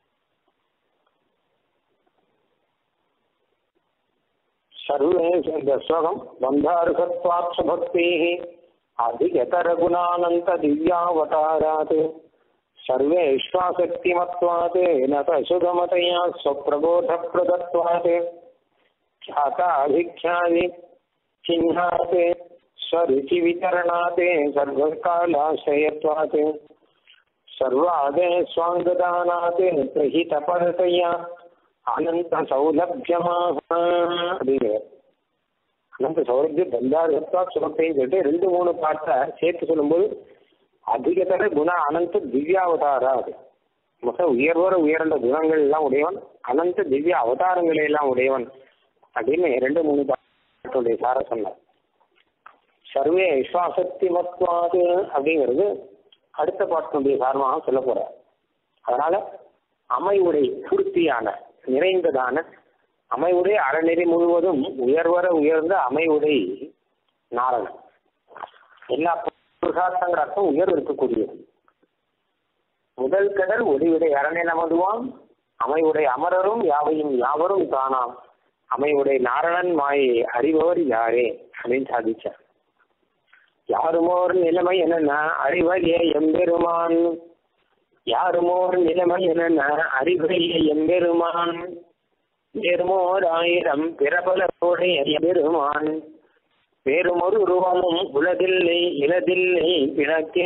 सर्वे இந்த ஸ்லோகம் பந்தாருகத்வாட்ச பக்தேः அதிகதரகுணானந்த திவ்யாவதாராத் सर्वे विश्वासक्तिमत्वात् न सुगमतया स्वप्रबोधप्रदत्वात् ख्याताभिख्यादि चिह्नात् स्वरुचिवितरणात् सर्वकालाश्रयत्वात् सर्वादे स्वाङ्गदानात् प्रहितपरतया அனந்த சௌலபியமாக அப்படிங்கிற அனந்த சௌலபிய பந்தாரத்தா சுரப்பைன்னு சொல்லிட்டு ரெண்டு மூணு பாட்டை சேர்த்து சொல்லும்போது அதிகதர குண அனந்த திவ்யாவதாரா அது மிக உயர்வர உயர்ந்த குணங்கள் எல்லாம் உடையவன் அனந்த திவ்ய அவதாரங்களை எல்லாம் உடையவன் அப்படின்னு ரெண்டு மூணு பாட்டுடைய சார சொன்னார் சர்வே விஸ்வாசக்தி மத்வாது அப்படிங்கிறது அடுத்த பாட்டினுடைய சாரமாக சொல்ல போறார் அதனால அமைவுடை பூர்த்தியான நிறைந்ததான அமைவுடை அறநெறி முழுவதும் உயர்வர உயர்ந்த அமைவுடை நாரணன் எல்லா புருஷார்த்தங்கள் அர்த்தம் உயர்வு இருக்கக்கூடியது முதல் கடல் ஒளிவுடை அறநில மதுவாம் அமைவுடை அமரரும் யாவையும் யாவரும் காணாம் அமைவுடை நாரணன் மாயை அறிபவர் யாரே அப்படின்னு சாதிச்சார் யாருமோர் நிலைமை என்னன்னா அறிவறிய எம்பெருமான் யாருமோர் நிலைமை என்னென்ன அறிவுடைய எம்பெருமான் பெருமோர் ஆயிரம் பிறபலோடைய எம்பெருமான் பெருமொரு உருவமும் உலகில்லை இலதில்லை பிணக்கே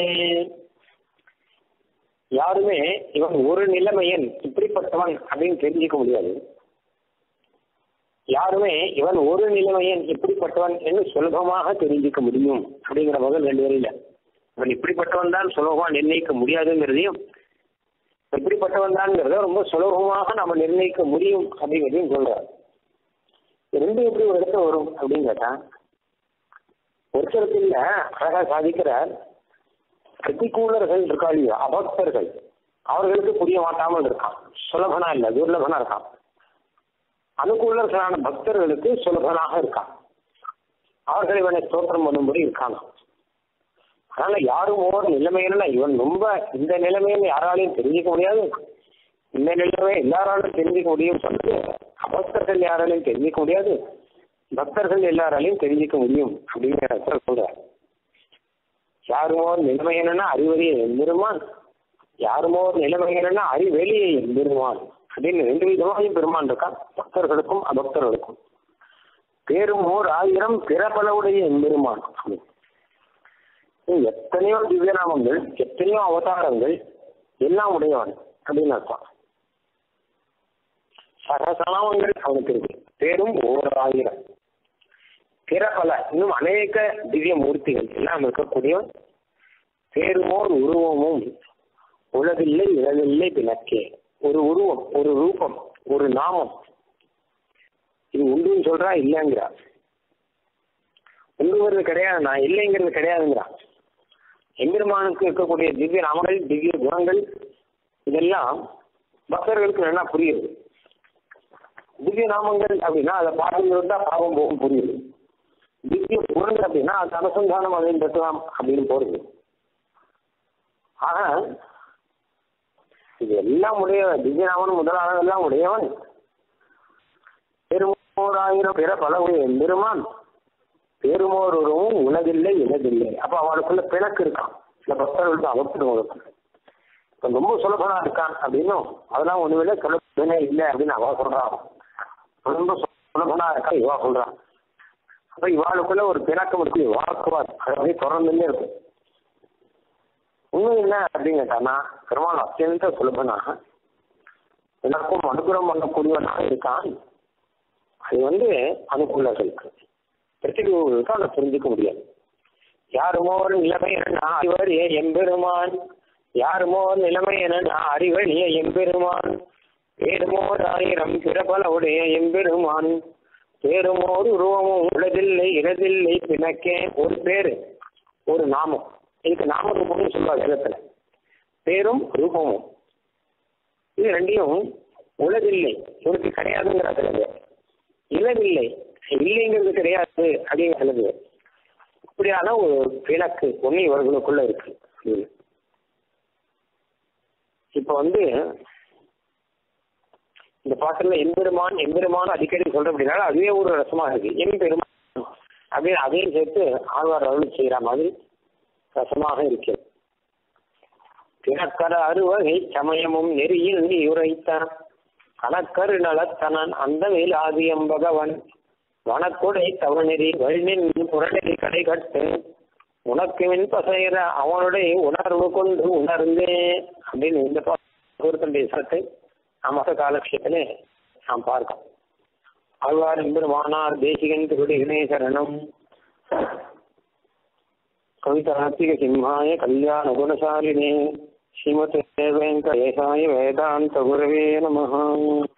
யாருமே இவன் ஒரு நிலைமையன் இப்படிப்பட்டவன் அப்படின்னு தெரிஞ்சுக்க முடியாது யாருமே இவன் ஒரு நிலைமையன் இப்படிப்பட்டவன் என்று சுலபமாக தெரிஞ்சுக்க முடியும் அப்படிங்கிற முதல் ரெண்டு வரையில இவன் இப்படிப்பட்டவன் தான் சுலபமா நிர்ணயிக்க முடியாதுங்கிறதையும் எப்படிப்பட்டவன் தான்ங்கிறத ரொம்ப சுலபமாக நம்ம நிர்ணயிக்க முடியும் அப்படிங்கிறதையும் சொல்றார் ரெண்டு எப்படி ஒரு இடத்துல வரும் அப்படின்னு கேட்டா ஒருத்தரத்தில் அழகா சாதிக்கிற பிரதிகூலர்கள் இருக்காளியோ அபக்தர்கள் அவர்களுக்கு புரிய மாட்டாமல் இருக்கான் சுலபனா இல்லை துர்லபனா இருக்கான் அனுகூலர்களான பக்தர்களுக்கு சுலபனாக இருக்கான் அவர்கள் இவனை ஸ்தோத்திரம் பண்ணும்படி இருக்காங்க அதனால யாரும் ஓர் நிலைமையில இவன் ரொம்ப இந்த நிலைமைன்னு யாராலையும் தெரிஞ்சுக்க முடியாது இந்த நிலைமை எல்லாராலும் தெரிஞ்சுக்க முடியும் சொல்லிட்டு அபக்தர்கள் யாராலையும் தெரிஞ்சுக்க முடியாது பக்தர்கள் எல்லாராலையும் தெரிஞ்சுக்க முடியும் அப்படிங்கிற சொல்றார் யாருமோ நிலைமை என்னன்னா அறிவறியை எம்பெருமான் யாருமோ நிலைமை என்னன்னா அறிவெளியை எம்பெருமான் அப்படின்னு ரெண்டு விதமாக பெருமான் இருக்கான் பக்தர்களுக்கும் அபக்தர்களுக்கும் பேரும் ஓர் ஆயிரம் பிறபலவுடைய எம்பெருமான் எத்தனையோ திவ்யநாமங்கள் எத்தனையோ அவதாரங்கள் எல்லாம் உடையவன் அப்படின்னு அர்த்தம் சகசநாமங்கள் அவனுக்கு இருக்கு பேரும் ஓர் ஆயிரம் பிறபல இன்னும் அநேக திவ்ய மூர்த்திகள் எல்லாம் இருக்கக்கூடியவன் பேருமோர் உருவமும் உலகில்லை இழவில்லை பிணக்கே ஒரு உருவம் ஒரு ரூபம் ஒரு நாமம் இது உண்டுன்னு சொல்றா இல்லைங்கிறா உண்டுங்கிறது கிடையாது நான் இல்லைங்கிறது கிடையாதுங்கிறா எம்பெருமானுக்கு இருக்கக்கூடிய திவ்ய நாமங்கள் திவ்ய குணங்கள் இதெல்லாம் பக்தர்களுக்கு நல்லா புரியுது திவ்ய நாமங்கள் அப்படின்னா அதை பாடுகிறது தான் பாவம் போகும் புரியுது திவ்ய குணங்கள் அப்படின்னா அது அனுசந்தானம் அதையும் பெற்றலாம் அப்படின்னு போறது ஆக இது எல்லாம் உடையவன் திவ்யநாமன் முதலானதெல்லாம் உடையவன் பெருமோராயிரம் பிற பல பெருமான் பெருமோர் உருவும் உலகில்லை இலதில்லை அப்ப அவளுக்குள்ள பிணக்கு இருக்கான் சில பக்தர்களுக்கு அவப்படுவதற்கு இப்ப ரொம்ப சுலபனா இருக்கான் அப்படின்னும் அதெல்லாம் ஒண்ணுமில்லை சுலபனே இல்லை அப்படின்னு அவ சொல்றான் ரொம்ப சுலபனா இருக்கா இவா சொல்றான் அப்ப இவாளுக்குள்ள ஒரு பிணக்கம் இருக்கு வாக்குவார் அது அப்படியே தொடர்ந்துன்னே இருக்கும் உண்மை என்ன அப்படின்னு கேட்டானா பெருமாள் அத்தியந்த சுலபனாக எல்லாருக்கும் அனுகிரகம் பண்ணக்கூடியவனாக இருக்கான் அது வந்து அனுகூலர்களுக்கு பிரதிகளுக்கு அதை புரிஞ்சுக்க முடியாது யாருமோ ஒரு நிலைமை என்ன அறிவர் ஏ எம்பெருமான் யாருமோ ஒரு நிலைமை என்ன அறிவர் ஏ எம்பெருமான் பேருமோர் ஆயிரம் பிறபல உடைய எம்பெருமான் பேருமோர் உருவமும் உலதில்லை இடதில்லை பிணக்கே ஒரு பேரு ஒரு நாமம் இதுக்கு நாம ரூபம்னு சொல்லுவாங்க வேதத்துல பேரும் ரூபமும் இது ரெண்டையும் உலகில்லை இவனுக்கு கிடையாதுங்கிற சிலது இலவில்லை இல்லைங்கிறது கிடையாது அப்படிங்கிற சிலது இப்படியான ஒரு பிணக்கு ஒண்ணு இவர்களுக்குள்ள இருக்கு இப்ப வந்து இந்த பாட்டுல எம்பெருமான் எம்பெருமான் அடிக்கடி சொல்ற அப்படின்னால அதுவே ஒரு ரசமா இருக்கு எம்பெருமான் அப்படியே அதையும் சேர்த்து ஆழ்வார் அருள் செய்யற மாதிரி ரசமாக இருக்கிறது பிறக்கர அறுவகை சமயமும் நெறியில் நீ உரைத்தான் கணக்கரு நலத்தனன் அந்த வேலாதியம் பகவன் வனக்குடை தவநெறி வழிநின் புறநெறி கடை கட்டு உனக்கு மின் பசைகிற அவனுடைய உணர்வு கொண்டு உணர்ந்தே அப்படின்னு இந்த பாட்டுடைய சத்தை நமக காலக்ஷத்திலே நாம் பார்க்கலாம் ஆழ்வார் எம்பெருமானார் தேசிகன் திருடி கணேசரணம் कवितार्तिक सिंहाय कल्याण गुणशालिने श्रीमते वेंकटेशाय वेदांत गुरवे नमः